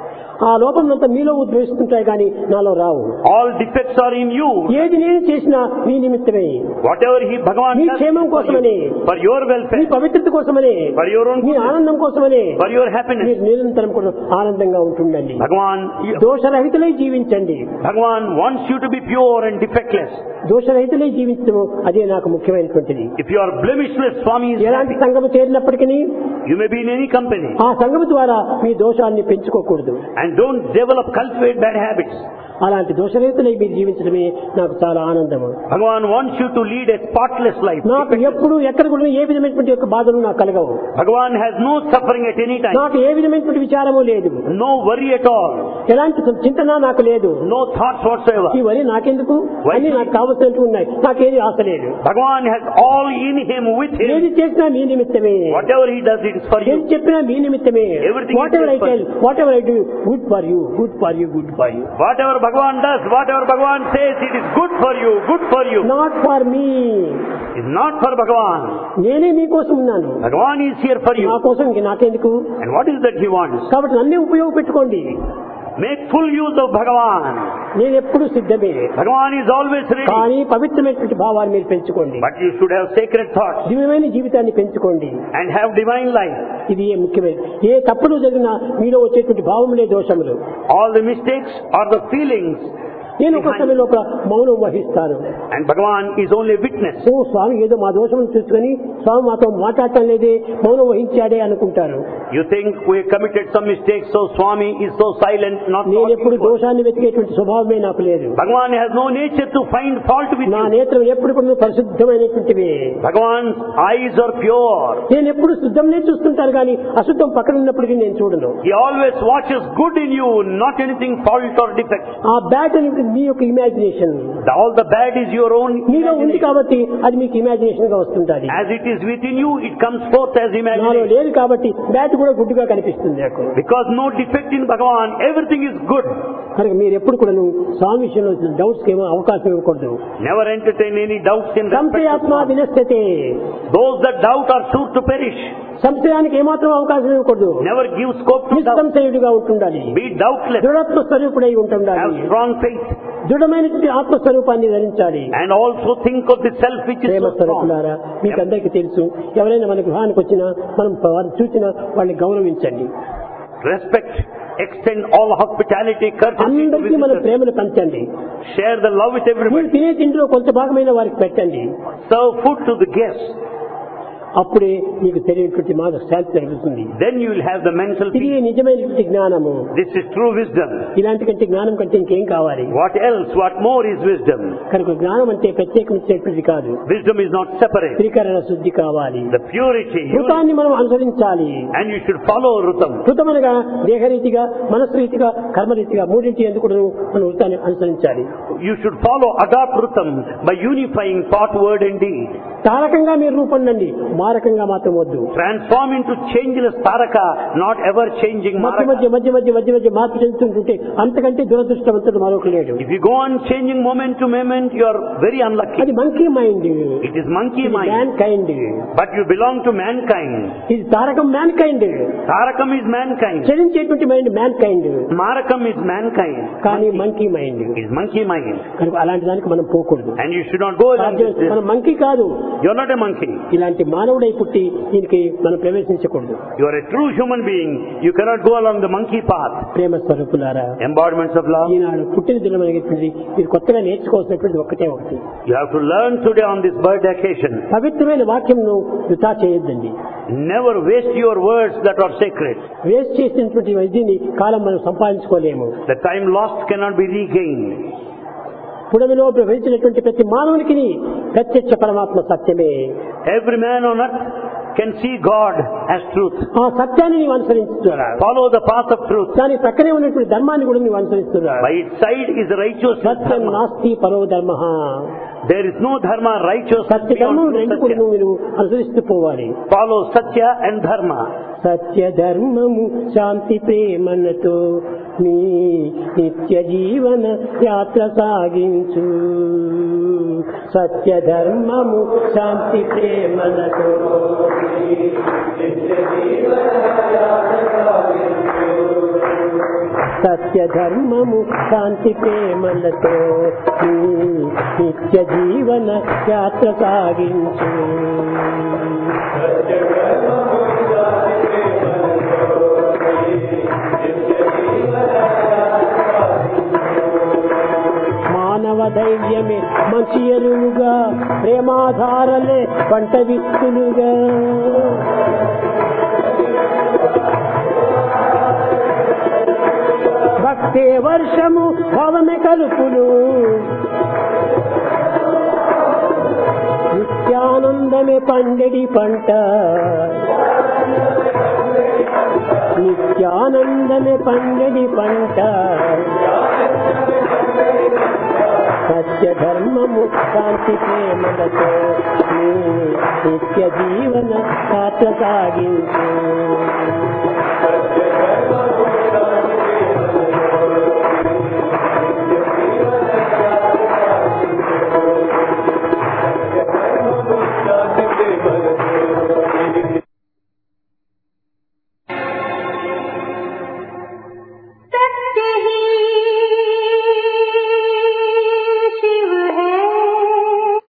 ఆ లోపంనంతా మీలో ఉద్భవిస్తుంటాయి కానీ నాలో రావు All defects are in you. ఏది నేను చేసినా మీ నిమిత్తమే Whatever he Bhagavan me does క్షేమం is for, కోసమని you, for your me welfare, పవిత్రత కోసమనే for your own me good, ఆనందం కోసమనే for your happiness. మీరు నిరంతరం కూడా ఆనందంగా ఉంటుండండి Bhagavan, దోషరహితులై జీవించండి Bhagavan wants you to be pure and defectless. దోషరహితులై జీవించడం అదే నాకు ముఖ్యమైనటువంటిది If you are blemishless, Swami is ఎలాంటి happy. సంఘము చేరినప్పటికీ You may be in any company. ఆ సంఘము ద్వారా మీ దోషాన్ని పెంచుకోకూడదు And don't develop, cultivate bad habits. అలాంటి దోషరహితులై మీరు జీవించడమే నాకు చాలా ఆనందము Bhagavan wants you to lead a spotless life. నాకు ఎప్పుడు ఎక్కడ కూడా ఏ విధమైనటువంటి యొక్క బాధలు నాకు కలగవు Bhagavan has no suffering at any time. నాకు ఏ విధమైనటువంటి విచారము లేదు No worry at all. ఎలాంటి చింతన నాకు లేదు No thoughts whatsoever. ఇవన్నీ నాకెందుకు అన్ని నాకు కావలసినట్టు ఉన్నాయి నాకేది ఆశ లేదు Bhagavan has all in him, with him. ఏది చేసినా మీ నిమిత్తమే Whatever he does, it is for ఏది you. చెప్పినా మీ నిమిత్తమే Everything whatever I is just for tell whatever I do good for you good for you good for you Whatever Bhagavan does, whatever Bhagavan says, it is good for you, good for you. Not for me It's not for Bhagavan. నేనే మీకోసం ఉన్నాను Bhagavan is here for నా you. కోసం ఇంక నాకెందుకు And what is that he wants? కాబట్టి నన్నే ఉపయోగపెట్టుకోండి Make full use of Bhagavan. నేను ఎప్పుడు సిద్ధమే Bhagavan is always ready. కానీ పవిత్రమైనటువంటి భావాన్ని మీరు పెంచుకోండి But you should have sacred thoughts దివ్యమైన జీవితాన్ని పెంచుకోండి and have divine life. ఇది ఏ ముఖ్యమైన ఏ తప్పులు జరిగినా మీలో వచ్చేటువంటి భావములే దోషములు All the mistakes are the feelings. నేను ఒక సమయం లోపల మౌనం వహిస్తాను And Bhagavan is only a witness. ఓ స్వామి ఏదో మా దోషములు చూసుకొని స్వామి మాతో మాట్లాడటం లేదే మౌనం వహించాడే అనుకుంటారు You think we committed some mistakes, so Swami is so silent, not నేను talking ఎప్పుడు to us. దోషాన్ని వెతికేటువంటి స్వభావమే నాకు లేదు Bhagavan has no nature to find fault with నా you. నేత్రం ఎప్పుడు కూడా పరిశుద్ధమైనటువంటివి Bhagavan's eyes are pure. నేను ఎప్పుడు శుద్ధంనే చూస్తుంటాను కానీ అశుద్ధం పక్కన ఉన్నప్పటికీ నేను చూడను He always watches good in you, not anything fault or defect. ఆ బ్యాడ్ అనేది మీ యొక్క imagination The- All the bad is your own మీలో ఉంది imagination. కాబట్టి అది మీకు ఇమాజినేషన్ గా వస్తుంటది As it is within you, it comes forth as నాలో imagination. లేదు కాబట్టి బ్యాడ్ కూడా గుడ్డుగా కనిపిస్తుంది నాకు Because no defect in Bhagavan, everything is good. కనుక మీరు ఎప్పుడు కూడా స్వామి విషయంలో డౌట్స్ ఏమో అవకాశం ఇవ్వకూడదు Never entertain any doubts in respect సంశయాత్మ of God. వినస్థితే Those that doubt are sure to perish. సంశయానికి ఏమాత్రం అవకాశం ఇవ్వకూడదు Never give scope to doubt. నిస్సంశయుడిగా ఉంటుండాలి Be doubtless. దృఢత్వ స్వరూపుడై Have ఉంటుండాలి strong faith. దృఢమైనటువంటి ఆత్మస్వరూపాన్ని ధరించాలి And also think of the self which is Prema so strong. స్వరూపులారా మీకు అందరికీ తెలుసు ఎవరైనా మన గృహానికి వచ్చినా మనం వారిని చూసినా వాళ్ళని గౌరవించండి Respect, extend all hospitality, courtesy to అందరికీ మన visitors. ప్రేమను పంచండి Share the love with మీరు everybody. తినే తిండిలో కొంత భాగమైన వారికి పెట్టండి Serve food to the guests. అప్పుడే మీకు తెలియనటువంటి మాద శాంతి కలుగుతుంది Then you will have the mental ఇది peace. నిజమైనటువంటి జ్ఞానము This is true wisdom. ఇలాంటి కంటే జ్ఞానం కంటే ఇంకేం కావాలి What else? What more is wisdom? కనుక జ్ఞానం అంటే ప్రత్యేకమైనటువంటిది కాదు Wisdom is not separate. త్రికరణ శుద్ధి కావాలి The purity. You, కృతాన్ని మనం అనుసరించాలి and you should follow Rutam. కృతమనగా దేహరీతిగా మనస్రీతిగా కర్మరీతిగా మూడింటి ఎందుకు మనం వృత్తాన్ని అనుసరించాలి You should follow, adopt Rutam by unifying thought, word and deed. తారకంగా మీరు రూపొందండి మారకంగా మాత్రం వద్దు Transform into changeless Taraka, not ever changing మధ్య Maraka. మధ్య మధ్య మధ్య మధ్య మధ్య మార్పు చెందుతుంటుంటే అంతకంటే దురదృష్టవంతుడు మరొక లేడు If you go on changing moment to moment, you are very unlucky. అది monkey mind It is monkey mind. Mankind But you belong to mankind. ఇది తారకం mankind Tarakam is mankind. చలించేటువంటి mind mankind Marakam is mankind. కానీ monkey mind Is monkey mind. కనుక అలాంటి దానికి మనం పోకూడదు And you should not go along with this. మనం మంకీ కాదు You're not a monkey. ఇలాంటి మానవుడై పుట్టి దీనికి మనం ప్రవేశించకూడదు You are a true human being. You cannot go along the monkey path. ప్రేమ స్వరూపులారా Embodiments of love. ఈనాడు పుట్టిన దినం అనేటువంటిది మీరు కొత్తగా నేర్చుకోవాల్సినటువంటిది ఒక్కటే ఒకటి You have to learn today on this birthday occasion. పవిత్రమైన వాక్యంను వృధా చేయొద్దండి Never waste your words that are sacred. Waste చేసినటువంటి వైద్యుని కాలం మనం సంపాదించుకోలేము The time lost cannot be regained. పుడమిలో ప్రవహించినటువంటి ప్రతి మానవునికి ప్రత్యక్ష పరమాత్మ సత్యమే Every man on earth can see God as truth. ఆ సత్యాన్ని నీవు అనుసరిస్తున్నా Follow the path of truth. దాని ప్రక్కనే ఉన్నటువంటి ధర్మాన్ని కూడా నీవు అనుసరిస్తున్నా By its side is righteous Satyam dharma. నాస్తి పరో ధర్మ There is no dharma righteous Satya beyond ధర్మం true రెండు కూడా satya. నువ్వు నువ్వు అనుసరిస్తూ పోవాలి Follow satya and dharma. సత్య ధర్మము శాంతి ప్రేమలతో నీ నిత్య జీవన యాత్ర సాగించు సత్య ధర్మము శాంతి ప్రేమలతో సత్య ధర్మము శాంతి ప్రేమలతో నీ నిత్య జీవన యాత్ర సాగించు మానవ ధైర్యమే మంచి ఎరువుగా ప్రేమాధారలే పంట విత్తులుగా భక్తే వర్షము భవమే కలుపులు నిత్యానందమే పండెడి పంట నిత్యానందమే పండెడి పంట సత్య ధర్మము శాంతి ప్రేమలతో నీ నిత్య జీవన యాత్ర సాగించు